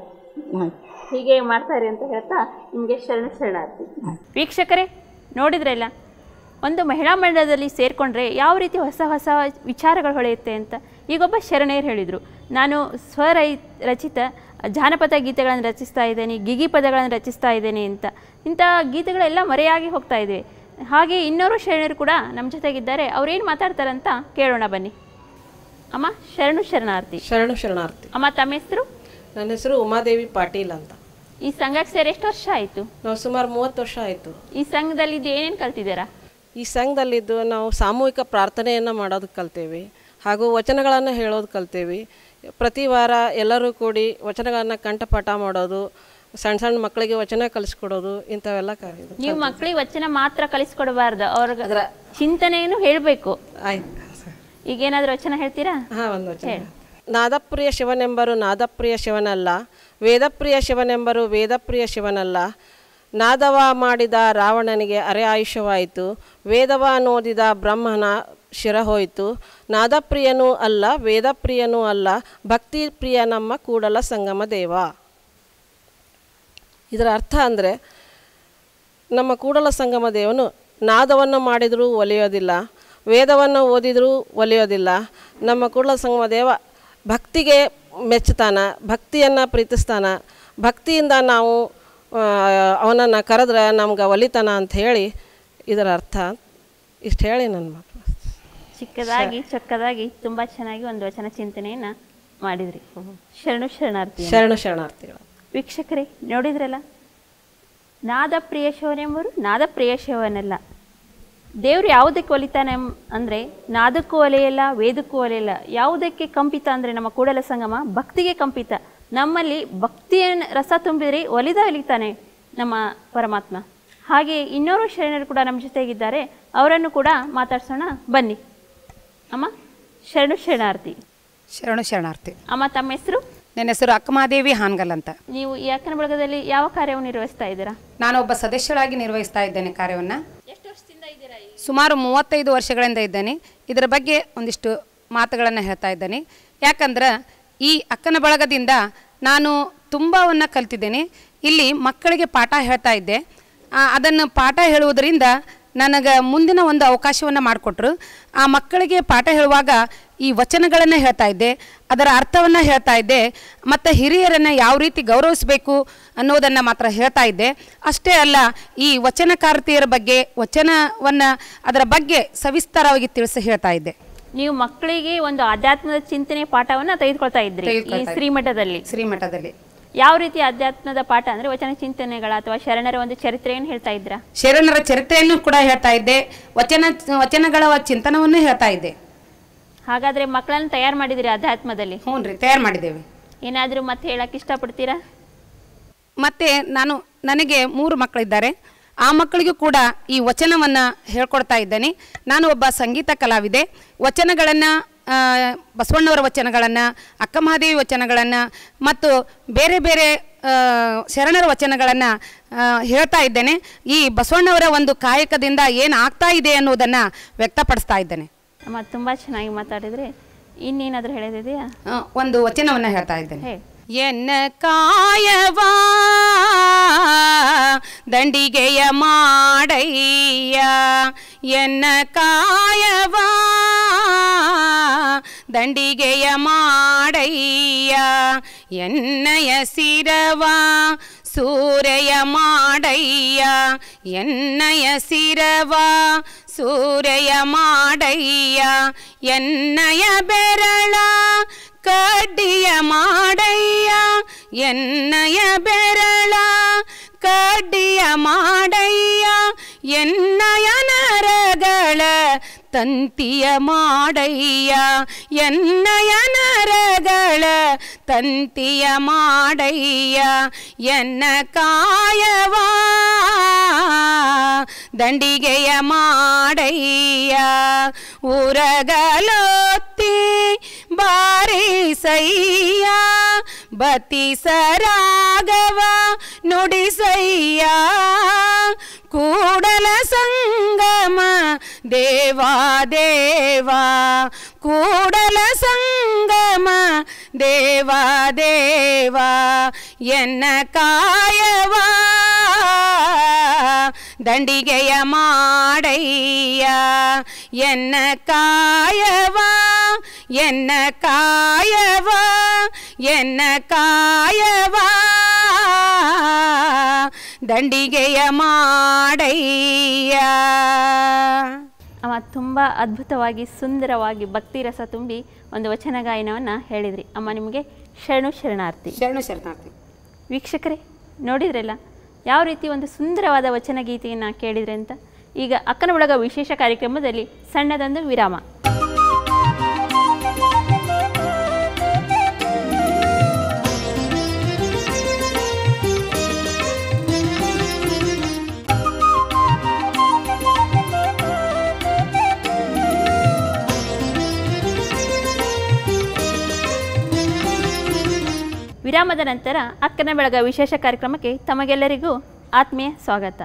ಹೀಗೆ ಮಾಡ್ತಾರೆ ಅಂತ ಹೇಳ್ತಾ ನಿಮಗೆ ಶರಣ ಶರಣಾರ್ಥಿ ವೀಕ್ಷಕರೇ ನೋಡಿದ್ರಲ್ಲ ಒಂದು ಮಹಿಳಾ ಮಂಡಳದಲ್ಲಿ ಸೇರಿಕೊಂಡ್ರೆ ಯಾವ ರೀತಿ ಹೊಸ ಹೊಸ ವಿಚಾರಗಳು ಹೊಳೆಯುತ್ತೆ ಅಂತ ಈಗೊಬ್ಬ ಶರಣೆಯರು ಹೇಳಿದರು ನಾನು ಸ್ವರೈ ರಚಿತ ಜಾನಪದ ಗೀತೆಗಳನ್ನು ರಚಿಸ್ತಾ ಇದ್ದೇನೆ ಗಿಗಿ ಪದಗಳನ್ನು ರಚಿಸ್ತಾ ಇದ್ದೇನೆ ಅಂತ ಇಂಥ ಗೀತೆಗಳೆಲ್ಲ ಮರೆಯಾಗಿ ಹೋಗ್ತಾ ಇವೆ ಹಾಗೆ ಇನ್ನೋರು ಶರಣರು ಕೂಡ ನಮ್ಮ ಜೊತೆಗಿದ್ದಾರೆ ಅವ್ರೇನು ಮಾತಾಡ್ತಾರೆ ಅಂತ ಕೇಳೋಣ ಬನ್ನಿ ಅಮ್ಮ ಶರಣು ಶರಣಾರ್ಥಿ ಶರಣು ಶರಣಾರ್ಥಿ ಅಮ್ಮ ತಮ್ಮ ಹೆಸರು ನನ್ನ ಹೆಸರು ಉಮಾದೇವಿ ಪಾಟೀಲ್ ಅಂತ ಈ ಸಂಘಕ್ಕೆ ಸೇರಿ ಎಷ್ಟು ವರ್ಷ ಆಯಿತು ನಾವು ಸುಮಾರು ಮೂವತ್ತು ವರ್ಷ ಆಯಿತು ಈ ಸಂಘದಲ್ಲಿ ಇದು ಏನೇನು ಕಲ್ತಿದ್ದೀರಾ ಈ ಸಂಘದಲ್ಲಿದ್ದು ನಾವು ಸಾಮೂಹಿಕ ಪ್ರಾರ್ಥನೆಯನ್ನು ಮಾಡೋದು ಕಲ್ತೇವೆ ಹಾಗೂ ವಚನಗಳನ್ನು ಹೇಳೋದು ಕಲ್ತೇವೆ ಪ್ರತಿ ವಾರ ಎಲ್ಲರೂ ಕೂಡಿ ವಚನಗಳನ್ನು ಕಂಠಪಾಠ ಮಾಡೋದು ಸಣ್ಣ ಸಣ್ಣ ಮಕ್ಕಳಿಗೆ ವಚನ ಕಲಿಸ್ಕೊಡೋದು ಇಂಥವೆಲ್ಲ ಕ ಇದು ನೀವು ಮಕ್ಕಳಿಗೆ ವಚನ ಮಾತ್ರ ಕಲಿಸ್ಕೊಡಬಾರ್ದು ಅವ್ರ ಚಿಂತನೆಯನ್ನು ಹೇಳಬೇಕು ಆಯ್ತು ಈಗೇನಾದ್ರೂ ವಚನ ಹೇಳ್ತೀರಾ ಹಾಂ ಒಂದು ವಚನ ನಾದಪ್ರಿಯ ಶಿವನೆಂಬರು ನಾದಪ್ರಿಯ ಶಿವನಲ್ಲ ವೇದಪ್ರಿಯ ಶಿವನೆಂಬರು ವೇದಪ್ರಿಯ ಶಿವನಲ್ಲ ನಾದವ ಮಾಡಿದ ರಾವಣನಿಗೆ ಅರೆ ಆಯುಷ್ಯವಾಯಿತು ವೇದವ ನೋದಿದ ಬ್ರಹ್ಮನ ಶಿರ ಹೋಯಿತು ನಾದಪ್ರಿಯನೂ ಅಲ್ಲ ವೇದಪ್ರಿಯನೂ ಅಲ್ಲ ಭಕ್ತಿ ಪ್ರಿಯ ನಮ್ಮ ಕೂಡಲ ಸಂಗಮ ದೇವ ಇದರ ಅರ್ಥ ಅಂದರೆ ನಮ್ಮ ಕೂಡಲ ಸಂಗಮ ದೇವನು ನಾದವನ್ನು ಮಾಡಿದರೂ ಒಲಿಯೋದಿಲ್ಲ ವೇದವನ್ನು ಓದಿದರೂ ಒಲಿಯೋದಿಲ್ಲ ನಮ್ಮ ಕೂಡಲ ಸಂಗಮ ದೇವ ಭಕ್ತಿಗೆ ಮೆಚ್ಚುತ್ತಾನ ಭಕ್ತಿಯನ್ನು ಪ್ರೀತಿಸ್ತಾನ ಭಕ್ತಿಯಿಂದ ನಾವು ಅವನನ್ನು ಕರೆದ್ರೆ ನಮ್ಗೆ ಒಲಿತಾನ ಅಂತ ಹೇಳಿ ಇದರ ಅರ್ಥ ಇಷ್ಟು ಹೇಳಿ ನನ್ನ ಮಾತು ಚಿಕ್ಕದಾಗಿ ಚೊಕ್ಕದಾಗಿ ತುಂಬಾ ಚೆನ್ನಾಗಿ ಒಂದು ವಚನ ಚಿಂತನೆಯನ್ನ ಮಾಡಿದ್ರಿ ಶರಣು ಶರಣಾರ್ಥಿ ಶರಣ ಶರಣಾರ್ಥಿಗಳು ವೀಕ್ಷಕರೇ ನೋಡಿದ್ರಲ್ಲ ನಾದ ಪ್ರಿಯ ಶಿವನೆಂಬರು ನಾದ ಪ್ರಿಯ ಶಿವನಲ್ಲ ದೇವರು ಯಾವುದಕ್ಕೆ ಒಲಿತಾನೆ ಎಂ- ಅಂದರೆ ನಾದಕ್ಕೂ ಒಲೆಯಲ್ಲ ವೇದಕ್ಕೂ ಒಲೆಯಲ್ಲ ಯಾವುದಕ್ಕೆ ಕಂಪಿತ ಅಂದರೆ ನಮ್ಮ ಕೂಡಲ ಸಂಗಮ ಭಕ್ತಿಗೆ ಕಂಪಿತ ನಮ್ಮಲ್ಲಿ ಭಕ್ತಿಯ ರಸ ತುಂಬಿದರೆ ಒಲಿದ ಒಲಿತಾನೆ ನಮ್ಮ ಪರಮಾತ್ಮ ಹಾಗೆ ಇನ್ನೋರು ಶರಣರು ಕೂಡ ನಮ್ಮ ಜೊತೆಗಿದ್ದಾರೆ ಅವರನ್ನು ಕೂಡ ಮಾತಾಡ್ಸೋಣ ಬನ್ನಿ ಅಮ್ಮ ಶರಣು ಶರಣಾರ್ಥಿ ಶರಣು ಶರಣಾರ್ಥಿ ಅಮ್ಮ ತಮ್ಮ ಹೆಸರು ನನ್ನ ಹೆಸರು ಅಕ್ಕಮಾದೇವಿ ಹಾನ್ಗಲ್ ಅಂತ ನೀವು ಈ ಅಕ್ಕನ ಬಳಗದಲ್ಲಿ ಯಾವ ಕಾರ್ಯವನ್ನು ನಿರ್ವಹಿಸ್ತಾ ಇದ್ದೀರಾ ನಾನು ಒಬ್ಬ ಸದಸ್ಯರಾಗಿ ನಿರ್ವಹಿಸ್ತಾ ಇದ್ದೇನೆ ಕಾರ್ಯವನ್ನು ಸುಮಾರು ಮೂವತ್ತೈದು ವರ್ಷಗಳಿಂದ ಇದ್ದೇನೆ ಇದರ ಬಗ್ಗೆ ಒಂದಿಷ್ಟು ಮಾತುಗಳನ್ನು ಹೇಳ್ತಾ ಇದ್ದೇನೆ ಯಾಕಂದ್ರೆ ಈ ಅಕ್ಕನ ಬಳಗದಿಂದ ನಾನು ತುಂಬವನ್ನು ಕಲ್ತಿದ್ದೇನೆ ಇಲ್ಲಿ ಮಕ್ಕಳಿಗೆ ಪಾಠ ಹೇಳ್ತಾ ಇದ್ದೆ ಆ, ಅದನ್ನು ಪಾಠ ಹೇಳುವುದರಿಂದ ನನಗೆ ಮುಂದಿನ ಒಂದು ಅವಕಾಶವನ್ನು ಮಾಡಿಕೊಟ್ರು ಆ ಮಕ್ಕಳಿಗೆ ಪಾಠ ಹೇಳುವಾಗ ಈ ವಚನಗಳನ್ನು ಹೇಳ್ತಾ ಇದ್ದೆ ಅದರ ಅರ್ಥವನ್ನು ಹೇಳ್ತಾ ಇದ್ದೆ ಮತ್ತು ಹಿರಿಯರನ್ನು ಯಾವ ರೀತಿ ಗೌರವಿಸಬೇಕು ಅನ್ನೋದನ್ನು ಮಾತ್ರ ಹೇಳ್ತಾ ಇದ್ದೆ ಅಷ್ಟೇ ಅಲ್ಲ ಈ ವಚನಕಾರ್ತಿಯರ ಬಗ್ಗೆ ವಚನವನ್ನು ಅದರ ಬಗ್ಗೆ ಸವಿಸ್ತಾರವಾಗಿ ತಿಳಿಸಿ ಹೇಳ್ತಾ ಇದ್ದೆ ನೀವು ಮಕ್ಕಳಿಗೆ ಒಂದು ಆಧ್ಯಾತ್ಮದ ಚಿಂತನೆ ಪಾಠವನ್ನ ತೆಗೆದುಕೊಳ್ತಾ ಇದ್ರಿ ಈ ತೆಗೆದುಕೊಳ್ತಾ ಇದ್ದೆ. ಶ್ರೀಮಠದಲ್ಲಿ ಶ್ರೀಮಠದಲ್ಲಿ ಯಾವ ರೀತಿ ಆಧ್ಯಾತ್ಮದ ಪಾಠ ಅಂದ್ರೆ ವಚನ ಚಿಂತನೆಗಳ ಅಥವಾ ಶರಣರ ಒಂದು ಚರಿತ್ರೆಯನ್ನು ಹೇಳ್ತಾ ಇದ್ರಾ ಶರಣರ ಚರಿತ್ರೆಯನ್ನು ಕೂಡ ಹೇಳ್ತಾ ಇದ್ದೆ ವಚನ ವಚನಗಳ ಚಿಂತನವನ್ನು ಹೇಳ್ತಾ ಇದ್ದೆ ಹಾಗಾದ್ರೆ ಮಕ್ಕಳನ್ನ ತಯಾರು ಮಾಡಿದಿರಿ ಆಧ್ಯಾತ್ಮದಲ್ಲಿ ಹ್ಞೂ ರೀ ತಯಾರು ಮಾಡಿದ್ದೇವೆ ಏನಾದರೂ ಮತ್ತೆ ಹೇಳಕ್ ಇಷ್ಟಪಡ್ತೀರಾ ಮತ್ತು ನಾನು ನನಗೆ ಮೂರು ಮಕ್ಕಳಿದ್ದಾರೆ ಆ ಮಕ್ಕಳಿಗೂ ಕೂಡ ಈ ವಚನವನ್ನು ಹೇಳ್ಕೊಡ್ತಾ ಇದ್ದೇನೆ ನಾನು ಒಬ್ಬ ಸಂಗೀತ ಕಲಾವಿದೆ ವಚನಗಳನ್ನು ಬಸವಣ್ಣವರ ವಚನಗಳನ್ನು ಅಕ್ಕಮಹಾದೇವಿ ವಚನಗಳನ್ನು ಮತ್ತು ಬೇರೆ ಬೇರೆ ಆ, ಶರಣರ ವಚನಗಳನ್ನು ಹೇಳ್ತಾ ಇದ್ದೇನೆ ಈ ಬಸವಣ್ಣವರ ಒಂದು ಕಾಯಕದಿಂದ ಏನು ಆಗ್ತಾ ಇದೆ ಅನ್ನೋದನ್ನು ವ್ಯಕ್ತಪಡಿಸ್ತಾ ಇದ್ದೇನೆ ಅಮ್ಮ ತುಂಬಾ ಚೆನ್ನಾಗಿ ಮಾತಾಡಿದ್ರೆ ಇನ್ನೇನಾದರೂ ಹೇಳೋದಿದೆಯಾ ಆ, ಒಂದು ವಚನವನ್ನು ಹೇಳ್ತಾ ಇದ್ದೇನೆ ಹೇಳಿ ಎನ್ನ ಕಾಯವಾ ದಂಡಿಗೆಯ ಮಾಡಯ್ಯ ಎನ್ನ ಕಾಯವಾ ದಂಡಿಗೆಯ ಮಾಡಯ್ಯ ಎನ್ನಯ ಸಿರವ ಸೂರೆಯ ಮಾಡಯ್ಯ ಎನ್ನಯ ಸಿರವ ಸೂರೆಯ ಮಾಡಯ್ಯ ಎನ್ನಯ ಬೆರಳ ಕಡ್ಡಿಯ ಮಾಡಯ್ಯ ಎನ್ನಯ ಬೆರಳ ಕಡ್ಡಿಯ ಮಾಡಯ್ಯ ಎನ್ನಯ ನರಗಳ ತಂತಿಯ ಮಾಡಯ್ಯ ಎನ್ನಯ ನರಗಳ ತಂತಿಯ ಮಾಡಯ್ಯ ಎನ್ನ ಕಾಯವಾ ದಂಡಿಗೆಯ ಮಾಡಯ್ಯ ಉರಗಲೊತ್ತಿ ಬಾರಿಸಯ್ಯ ಬತಿಸರಾಗವ ನುಡಿಸಯ್ಯ ಕೂಡಲ ಸಂಗಮ ದೇವಾ ದೇವಾ ಕೂಡಲ ಸಂಗಮ ದೇವಾ ದೇವಾ ಎನ್ನ ಕಾಯವಾ ದಂಡಿಗೆಯ ಮಾಡಯ್ಯ ಎನ್ನ ಕಾಯವಾ ಎನ್ನ ಕಾಯವಾ ಎನ್ನ ಕಾಯವಾ ದಂಡಿಗೆಯ ಮಾಡಯ್ಯ ಅಮ್ಮ ತುಂಬ ಅದ್ಭುತವಾಗಿ ಸುಂದರವಾಗಿ ಭಕ್ತಿ ರಸ ತುಂಬಿ ಒಂದು ವಚನ ಗಾಯನವನ್ನು ಹೇಳಿದ್ರಿ ಅಮ್ಮ ನಿಮಗೆ ಶರಣು ಶರಣಾರ್ಥಿ ಶರಣು ಶರಣಾರ್ಥಿ ವೀಕ್ಷಕರೇ ನೋಡಿದ್ರಲ್ಲ ಯಾವ ರೀತಿ ಒಂದು ಸುಂದರವಾದ ವಚನ ಗೀತೆಯನ್ನು ಕೇಳಿದ್ರೆ ಅಂತ ಈಗ ಅಕ್ಕನ ಒಳಗ ವಿಶೇಷ ಕಾರ್ಯಕ್ರಮದಲ್ಲಿ ಸಣ್ಣದೊಂದು ವಿರಾಮ ವಿರಾಮದ ನಂತರ ಅಕ್ಕನ ಬೆಳಗ ವಿಶೇಷ ಕಾರ್ಯಕ್ರಮಕ್ಕೆ ತಮಗೆಲ್ಲರಿಗೂ ಆತ್ಮೀಯ ಸ್ವಾಗತ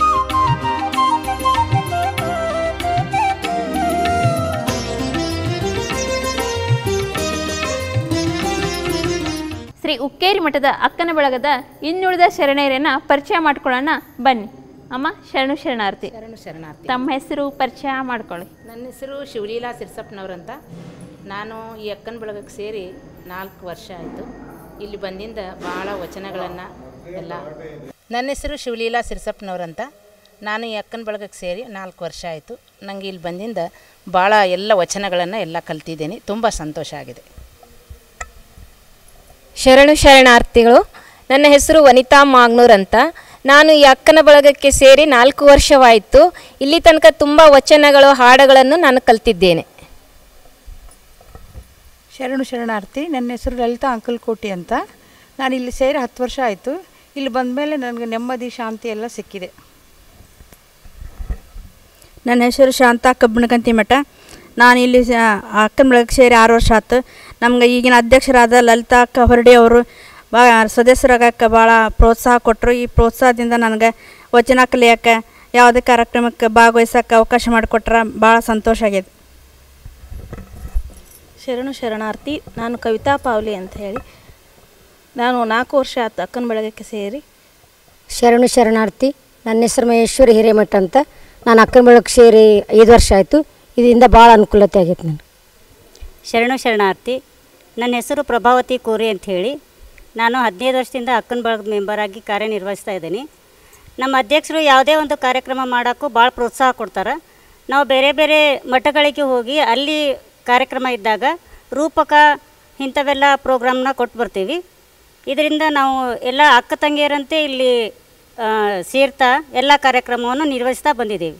ಶ್ರೀ ಉಕ್ಕೇರಿ ಮಠದ ಅಕ್ಕನ ಬೆಳಗದ ಇನ್ನುಳಿದ ಶರಣೆಯರನ್ನ ಪರಿಚಯ ಮಾಡ್ಕೊಳ್ಳೋಣ ಬನ್ನಿ ಅಮ್ಮ ಶರಣು ಶರಣಾರ್ಥಿ ಶರಣು ಶರಣಾರ್ಥಿ ತಮ್ಮ ಹೆಸರು ಪರಿಚಯ ಮಾಡ್ಕೊಳ್ಳಿ ನನ್ನ ಹೆಸರು ಶಿವಲೀಲಾ ಸಿರ್ಸಪ್ಪನವ್ರಂತ ನಾನು ಈ ಅಕ್ಕನ ಬಳಗಕ್ಕೆ ಸೇರಿ ನಾಲ್ಕು ವರ್ಷ ಆಯಿತು ಇಲ್ಲಿ ಬಂದಿಂದ ಭಾಳ ವಚನಗಳನ್ನು ಎಲ್ಲ ನನ್ನ ಹೆಸರು ಶಿವಲೀಲಾ ಸಿರ್ಸಪ್ಪನವ್ರಂತ ನಾನು ಈ ಅಕ್ಕನ ಬಳಗಕ್ಕೆ ಸೇರಿ ನಾಲ್ಕು ವರ್ಷ ಆಯಿತು ನನಗೆ ಇಲ್ಲಿ ಬಂದಿಂದ ಭಾಳ ಎಲ್ಲ ವಚನಗಳನ್ನು ಎಲ್ಲ ಕಲ್ತಿದ್ದೀನಿ ತುಂಬ ಸಂತೋಷ ಆಗಿದೆ ಶರಣು ಶರಣಾರ್ಥಿಗಳು ನನ್ನ ಹೆಸರು ವನಿತಾ ಮಾಗ್ನೂರ್ ಅಂತ ನಾನು ಈ ಅಕ್ಕನ ಬಳಗಕ್ಕೆ ಸೇರಿ ನಾಲ್ಕು ವರ್ಷವಾಯಿತು ಇಲ್ಲಿ ತನಕ ತುಂಬ ವಚನಗಳು ಹಾಡುಗಳನ್ನು ನಾನು ಕಲ್ತಿದ್ದೇನೆ ಶರಣು ಶರಣಾರ್ಥಿ ನನ್ನ ಹೆಸರು ಲಲಿತಾ ಅಂಕಲ್ಕೋಟಿ ಅಂತ ನಾನು ಇಲ್ಲಿ ಸೇರಿ ಹತ್ತು ವರ್ಷ ಆಯಿತು ಇಲ್ಲಿ ಬಂದ ಮೇಲೆ ನನಗೆ ನೆಮ್ಮದಿ ಶಾಂತಿ ಎಲ್ಲ ಸಿಕ್ಕಿದೆ ನನ್ನ ಹೆಸರು ಶಾಂತ ಕಬ್ಬಣಕಂತಿ ಮಠ ನಾನು ಇಲ್ಲಿ ಅಕ್ಕನ ಬೆಳಗ್ಗೆ ಸೇರಿ ಆರು ವರ್ಷ ಆಯ್ತು ನಮ್ಗೆ ಈಗಿನ ಅಧ್ಯಕ್ಷರಾದ ಲಲಿತಾ ಅಕ್ಕ ಹೊರಡಿ ಅವರು ಭಾಳ ಸದಸ್ಯರಾಗಕ್ಕೆ ಭಾಳ ಪ್ರೋತ್ಸಾಹ ಕೊಟ್ಟರು ಈ ಪ್ರೋತ್ಸಾಹದಿಂದ ನನಗೆ ವಚನ ಕಲಿಯೋಕ್ಕೆ ಯಾವುದೇ ಕಾರ್ಯಕ್ರಮಕ್ಕೆ ಭಾಗವಹಿಸೋಕ್ಕೆ ಅವಕಾಶ ಮಾಡಿಕೊಟ್ರೆ ಭಾಳ ಸಂತೋಷ ಆಗಿದೆ ಶರಣು ಶರಣಾರ್ಥಿ ನಾನು ಕವಿತಾ ಪಾವ್ಲಿ ಅಂತ ಹೇಳಿ ನಾನು ನಾಲ್ಕು ವರ್ಷ ಆಯ್ತು ಅಕ್ಕನ ಬೆಳಗಕ್ಕೆ ಸೇರಿ ಶರಣು ಶರಣಾರ್ಥಿ ನನ್ನ ಹೆಸರು ಮಹೇಶ್ವರಿ ಹಿರೇಮಠ ಅಂತ ನಾನು ಅಕ್ಕನ ಬೆಳಕು ಸೇರಿ ಐದು ವರ್ಷ ಆಯಿತು ಇದರಿಂದ ಭಾಳ ಅನುಕೂಲತೆ ಆಗೈತೆ ನನಗೆ ಶರಣು ಶರಣಾರ್ಥಿ ನನ್ನ ಹೆಸರು ಪ್ರಭಾವತಿ ಕೋರಿ ಅಂತ ಹೇಳಿ ನಾನು ಹದಿನೈದು ವರ್ಷದಿಂದ ಅಕ್ಕನ ಬಳಗದ ಮೆಂಬರ್ ಆಗಿ ಕಾರ್ಯನಿರ್ವಹಿಸ್ತಾ ಇದ್ದೀನಿ ನಮ್ಮ ಅಧ್ಯಕ್ಷರು ಯಾವುದೇ ಒಂದು ಕಾರ್ಯಕ್ರಮ ಮಾಡೋಕ್ಕೂ ಭಾಳ ಪ್ರೋತ್ಸಾಹ ಕೊಡ್ತಾರೆ ನಾವು ಬೇರೆ ಬೇರೆ ಮಠಗಳಿಗೆ ಹೋಗಿ ಅಲ್ಲಿ ಕಾರ್ಯಕ್ರಮ ಇದ್ದಾಗ ರೂಪಕ ಇಂಥವೆಲ್ಲ ಪ್ರೋಗ್ರಾಮ್ನ ಕೊಟ್ಟು ಬರ್ತೀವಿ ಇದರಿಂದ ನಾವು ಎಲ್ಲ ಅಕ್ಕ ತಂಗಿಯರಂತೆ ಇಲ್ಲಿ ಆ, ಸೇರ್ತಾ ಎಲ್ಲ ಕಾರ್ಯಕ್ರಮವನ್ನು ನಿರ್ವಹಿಸ್ತಾ ಬಂದಿದ್ದೀವಿ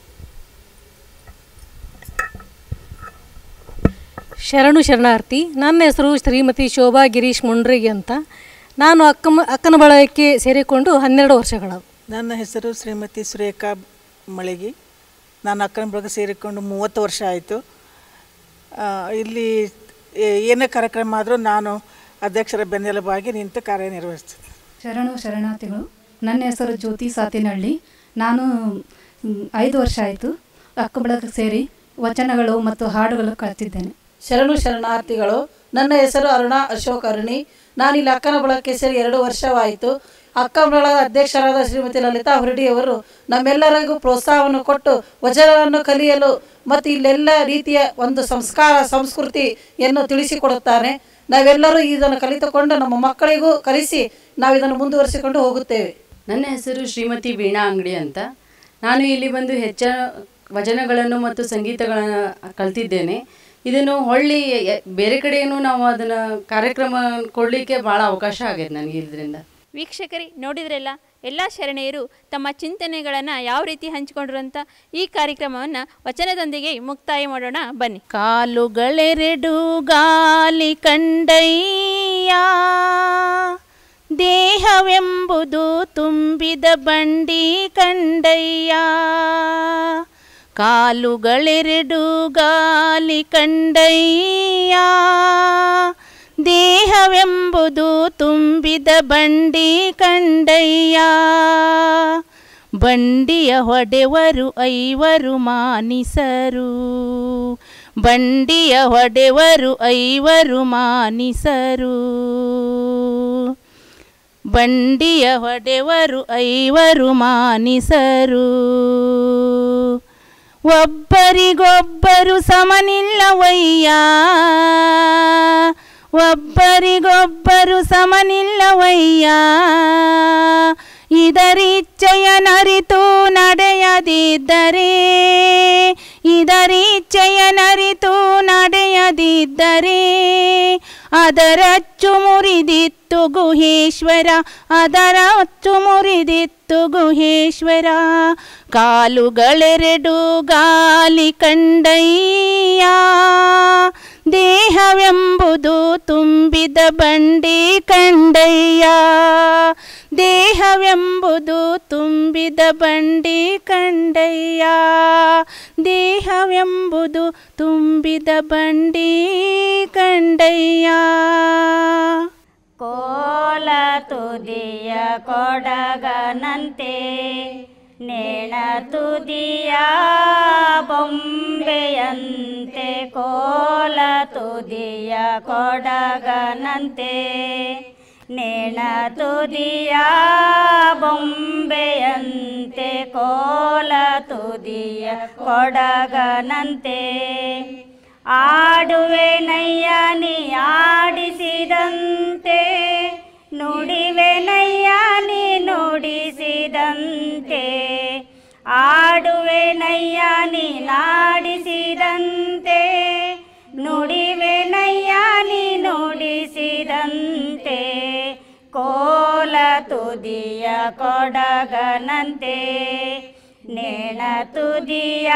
ಶರಣು ಶರಣಾರ್ಥಿ ನನ್ನ ಹೆಸರು ಶ್ರೀಮತಿ ಶೋಭಾ ಗಿರೀಶ್ ಮುಂಡ್ರಿಗಿ ಅಂತ ನಾನು ಅಕ್ಕಮ ಅಕ್ಕನ ಬಳಗಕ್ಕೆ ಸೇರಿಕೊಂಡು ಹನ್ನೆರಡು ವರ್ಷಗಳು ನನ್ನ ಹೆಸರು ಶ್ರೀಮತಿ ಸುರೇಖಾ ಮಳಿಗಿ ನಾನು ಅಕ್ಕನ ಬಳಗ ಸೇರಿಕೊಂಡು ಮೂವತ್ತು ವರ್ಷ ಆಯಿತು ಇಲ್ಲಿ ಏ- ಏನೇ ಕಾರ್ಯಕ್ರಮ ಆದರೂ ನಾನು ಅಧ್ಯಕ್ಷರ ಬೆನ್ನೆಲುಬಾಗಿ ನಿಂತು ಕಾರ್ಯನಿರ್ವಹಿಸ್ತೀನಿ ಶರಣು ಶರಣಾರ್ಥಿಗಳು ನನ್ನ ಹೆಸರು ಜ್ಯೋತಿ ಸಾತಿನಹಳ್ಳಿ ನಾನು ಮ್, ಐದು ವರ್ಷ ಆಯಿತು ಅಕ್ಕಬಳಕ್ಕೆ ಸೇರಿ ವಚನಗಳು ಮತ್ತು ಹಾಡುಗಳು ಕಲಿತಿದ್ದೇನೆ ಶರಣು ಶರಣಾರ್ಥಿಗಳು ನನ್ನ ಹೆಸರು ಅರುಣಾ ಅಶೋಕ್ ಅರುಣಿ ನಾನು ಇಲ್ಲಿ ಅಕ್ಕನ ಬಳಗಕ್ಕೆ ಸೇರಿ ಎರಡು ವರ್ಷವಾಯಿತು ಅಕ್ಕ ಬಳಗದ ಅಧ್ಯಕ್ಷರಾದ ಶ್ರೀಮತಿ ಲಲಿತಾ ಹುರಡಿಯವರು ನಮ್ಮೆಲ್ಲರಿಗೂ ಪ್ರೋತ್ಸಾಹವನ್ನು ಕೊಟ್ಟು ವಚನವನ್ನು ಕಲಿಯಲು ಮತ್ತು ಇಲ್ಲೆಲ್ಲ ರೀತಿಯ ಒಂದು ಸಂಸ್ಕಾರ ಸಂಸ್ಕೃತಿಯನ್ನು ತಿಳಿಸಿಕೊಡುತ್ತಾರೆ ನಾವೆಲ್ಲರೂ ಇದನ್ನು ಕಲಿತುಕೊಂಡು ನಮ್ಮ ಮಕ್ಕಳಿಗೂ ಕಲಿಸಿ ನಾವು ಇದನ್ನು ಮುಂದುವರಿಸಿಕೊಂಡು ಹೋಗುತ್ತೇವೆ ನನ್ನ ಹೆಸರು ಶ್ರೀಮತಿ ವೀಣಾ ಅಂಗಡಿ ಅಂತ ನಾನು ಇಲ್ಲಿ ಬಂದು ಹೆಚ್ಚ ವಚನಗಳನ್ನು ಮತ್ತು ಸಂಗೀತಗಳನ್ನು ಕಲ್ತಿದ್ದೇನೆ ಇದನ್ನು ಹೊಳ್ಳಿ ಎ- ಬೇರೆ ಕಡೆಯೂ ನಾವು ಅದನ್ನು ಕಾರ್ಯಕ್ರಮ ಕೊಡಲಿಕ್ಕೆ ಭಾಳ ಅವಕಾಶ ಆಗೈತೆ ನನಗೆ ಇದರಿಂದ ವೀಕ್ಷಕರೇ ನೋಡಿದ್ರಲ್ಲ ಎಲ್ಲ ಶರಣೆಯರು ತಮ್ಮ ಚಿಂತನೆಗಳನ್ನು ಯಾವ ರೀತಿ ಹಂಚಿಕೊಂಡ್ರು ಅಂತ ಈ ಕಾರ್ಯಕ್ರಮವನ್ನು ವಚನದೊಂದಿಗೆ ಮುಕ್ತಾಯ ಮಾಡೋಣ ಬನ್ನಿ ಕಾಲುಗಳೆರಡು ಗಾಲಿ ಕಂಡಯ್ಯ ದೇಹವೆಂಬುದು ತುಂಬಿದ ಬಂಡಿ ಕಂಡಯ್ಯ ಕಾಲುಗಳೆರಡು ಗಾಲಿ ಕಂಡಯ್ಯ ದೇಹವೆಂಬುದು ತುಂಬಿದ ಬಂಡಿ ಕಂಡಯ್ಯ ಬಂಡಿಯ ಹೊಡೆವರು ಐವರು ಮಾನಿಸರು ಬಂಡಿಯ ಹೊಡೆವರು ಐವರು ಮಾನಿಸರು ಬಂಡಿಯ ಹೊಡೆವರು ಐವರು ಮಾನಿಸರು ಒಬ್ಬರಿಗೊಬ್ಬರು ಸಮನಿಲ್ಲವಯ್ಯ ಒಬ್ಬರಿಗೊಬ್ಬರು ಸಮನಿಲ್ಲವಯ್ಯ ಇದರಿಚ್ಛೆಯ ನರಿತು ನಡೆಯದಿದ್ದರೆ ಇದರಿಚ್ಛೆಯ ನರಿತು ನಡೆಯದಿದ್ದರೆ ಅದರಚ್ಚು ಮುರಿದಿತ್ತು ಗುಹೇಶ್ವರ ಅದರ ಅಚ್ಚು ಮುರಿದಿತ್ತು ಗುಹೇಶ್ವರ ಕಾಲುಗಳೆರಡು ಗಾಲಿ ಕಂಡಯ್ಯ ದೇಹವೆಂಬುದು ತುಂಬಿದ ಬಂಡಿ ಕಂಡಯ್ಯ ದೇಹವೆಂಬುದು ತುಂಬಿದ ಬಂಡಿ ಕಂಡಯ್ಯ ದೇಹವೆಂಬುದು ತುಂಬಿದ ಬಂಡಿ ಕಂಡಯ್ಯ ಕೋಲ ತುದಿಯ ಕೊಡಗನಂತೆ ನೇಣ ತುದಿಯ ಬೊಂಬೆಯಂತೆ ಕೋಲ ತುದಿಯ ಕೊಡಗನಂತೆ ನೇಣ ತುದಿಯ ಬೊಂಬೆಯಂತೆ ಕೋಲ ತುದಿಯ ಕೊಡಗನಂತೆ ಆಡುವೆ ನಯ್ಯ ನೀ ಆಡಿಸಿದಂತೆ ನುಡಿವೆ ನಯ್ಯ ನೀ ನುಡಿಸಿದಂತೆ ಆಡುವೆ ನಯ್ಯ ನೀ ನಾಡಿಸಿದಂತೆ ನುಡಿವೆ ನಯ್ಯ ನೀ ನುಡಿಸಿದಂತೆ ಕೋಲ ತುದಿಯ ಕೊಡಗನಂತೆ ನೇಣ ತುದಿಯ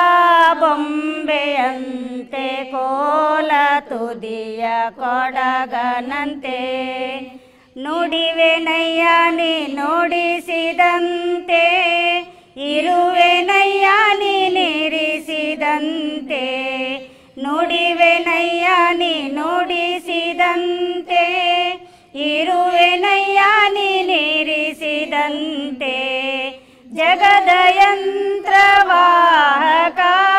ಬೊಂಬೆಯಂತೆ ಕೋಲ ತುದಿಯ ಕೊಡಗನಂತೆ ನುಡಿವೆನಯ್ಯ ನೀ ನುಡಿಸಿದಂತೆ ಇರುವೆನಯ್ಯ ನೀ ನಿರಿಸಿದಂತೆ ನುಡಿವೆನಯ್ಯ ನೀ ನುಡಿಸಿದಂತೆ ಇರುವೆನಯ್ಯ ನೀ ನಿರಿಸಿದಂತೆ ಜಗದಯಂತ್ರವಾಹಕ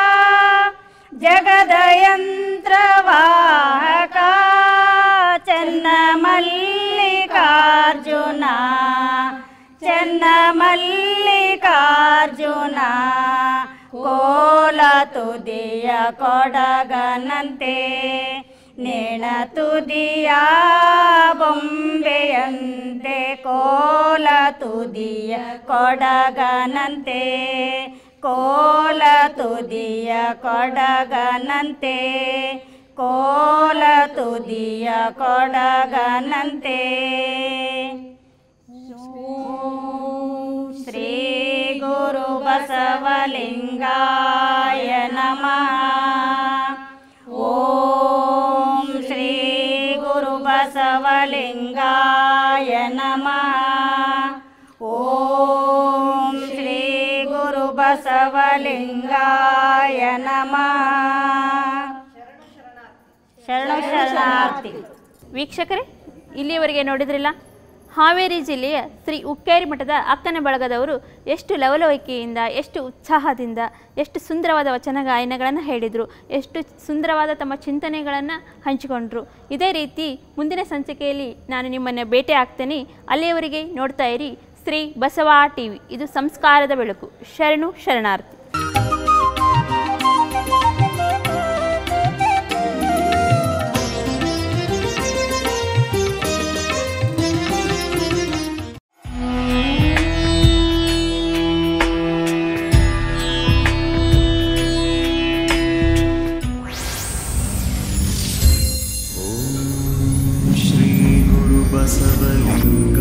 ಜಗದಯಂತ್ರವಾಹಕ ಚನ್ನ ಮಲ್ಲಿಕಾರ್ಜುನ ಚನ್ನ ಮಲ್ಲಿಕಾರ್ಜುನ ಕೋಲ ತುದಿಯ ಕೊಡಗನಂತೆ ನೇಣ ತುದಿಯ ಬೊಂಬೆಯಂತೆ ಕೋಲ ತುದಿಯ ಕೊಡಗನಂತೆ ಕೋಲ ತುದಿಯ ಕೊಡಗನಂತೆ ಕೋಲ ತುದಿಯ ಕೊಡಗನಂತೆ ಶ್ರೀ ಗುರು ಬಸವಲಿಂಗಾಯ ನಮಃ ಓಂ ಶ್ರೀ ಗುರು ಬಸವಲಿಂಗಾಯ ನಮಃ ಓಂ ಶ್ರೀ ಗುರು ಬಸವಲಿಂಗಾಯ ನಮಃ ಶರಣು ಶರಣಾರ್ಥಿ ವೀಕ್ಷಕರೇ ಇಲ್ಲಿಯವರೆಗೆ ನೋಡಿದ್ರಿಲ್ಲ ಹಾವೇರಿ ಜಿಲ್ಲೆಯ ಶ್ರೀ ಉಕ್ಕೇರಿ ಮಠದ ಅಕ್ಕನ ಬಳಗದವರು ಎಷ್ಟು ಲವಲವಿಕೆಯಿಂದ ಎಷ್ಟು ಉತ್ಸಾಹದಿಂದ ಎಷ್ಟು ಸುಂದರವಾದ ವಚನ ಗಾಯನಗಳನ್ನು ಹೇಳಿದರು ಎಷ್ಟು ಸುಂದರವಾದ ತಮ್ಮ ಚಿಂತನೆಗಳನ್ನು ಹಂಚಿಕೊಂಡ್ರು ಇದೇ ರೀತಿ ಮುಂದಿನ ಸಂಚಿಕೆಯಲ್ಲಿ ನಾನು ನಿಮ್ಮನ್ನು ಭೇಟಿ ಆಗ್ತೇನೆ ಅಲ್ಲಿಯವರೆಗೆ ನೋಡ್ತಾ ಇರಿ ಶ್ರೀ ಬಸವ ಟಿವಿ ಇದು ಸಂಸ್ಕಾರದ ಬೆಳಕು ಶರಣು ಶರಣಾರ್ಥಿ श्रीगुरुबसवलिङ्ग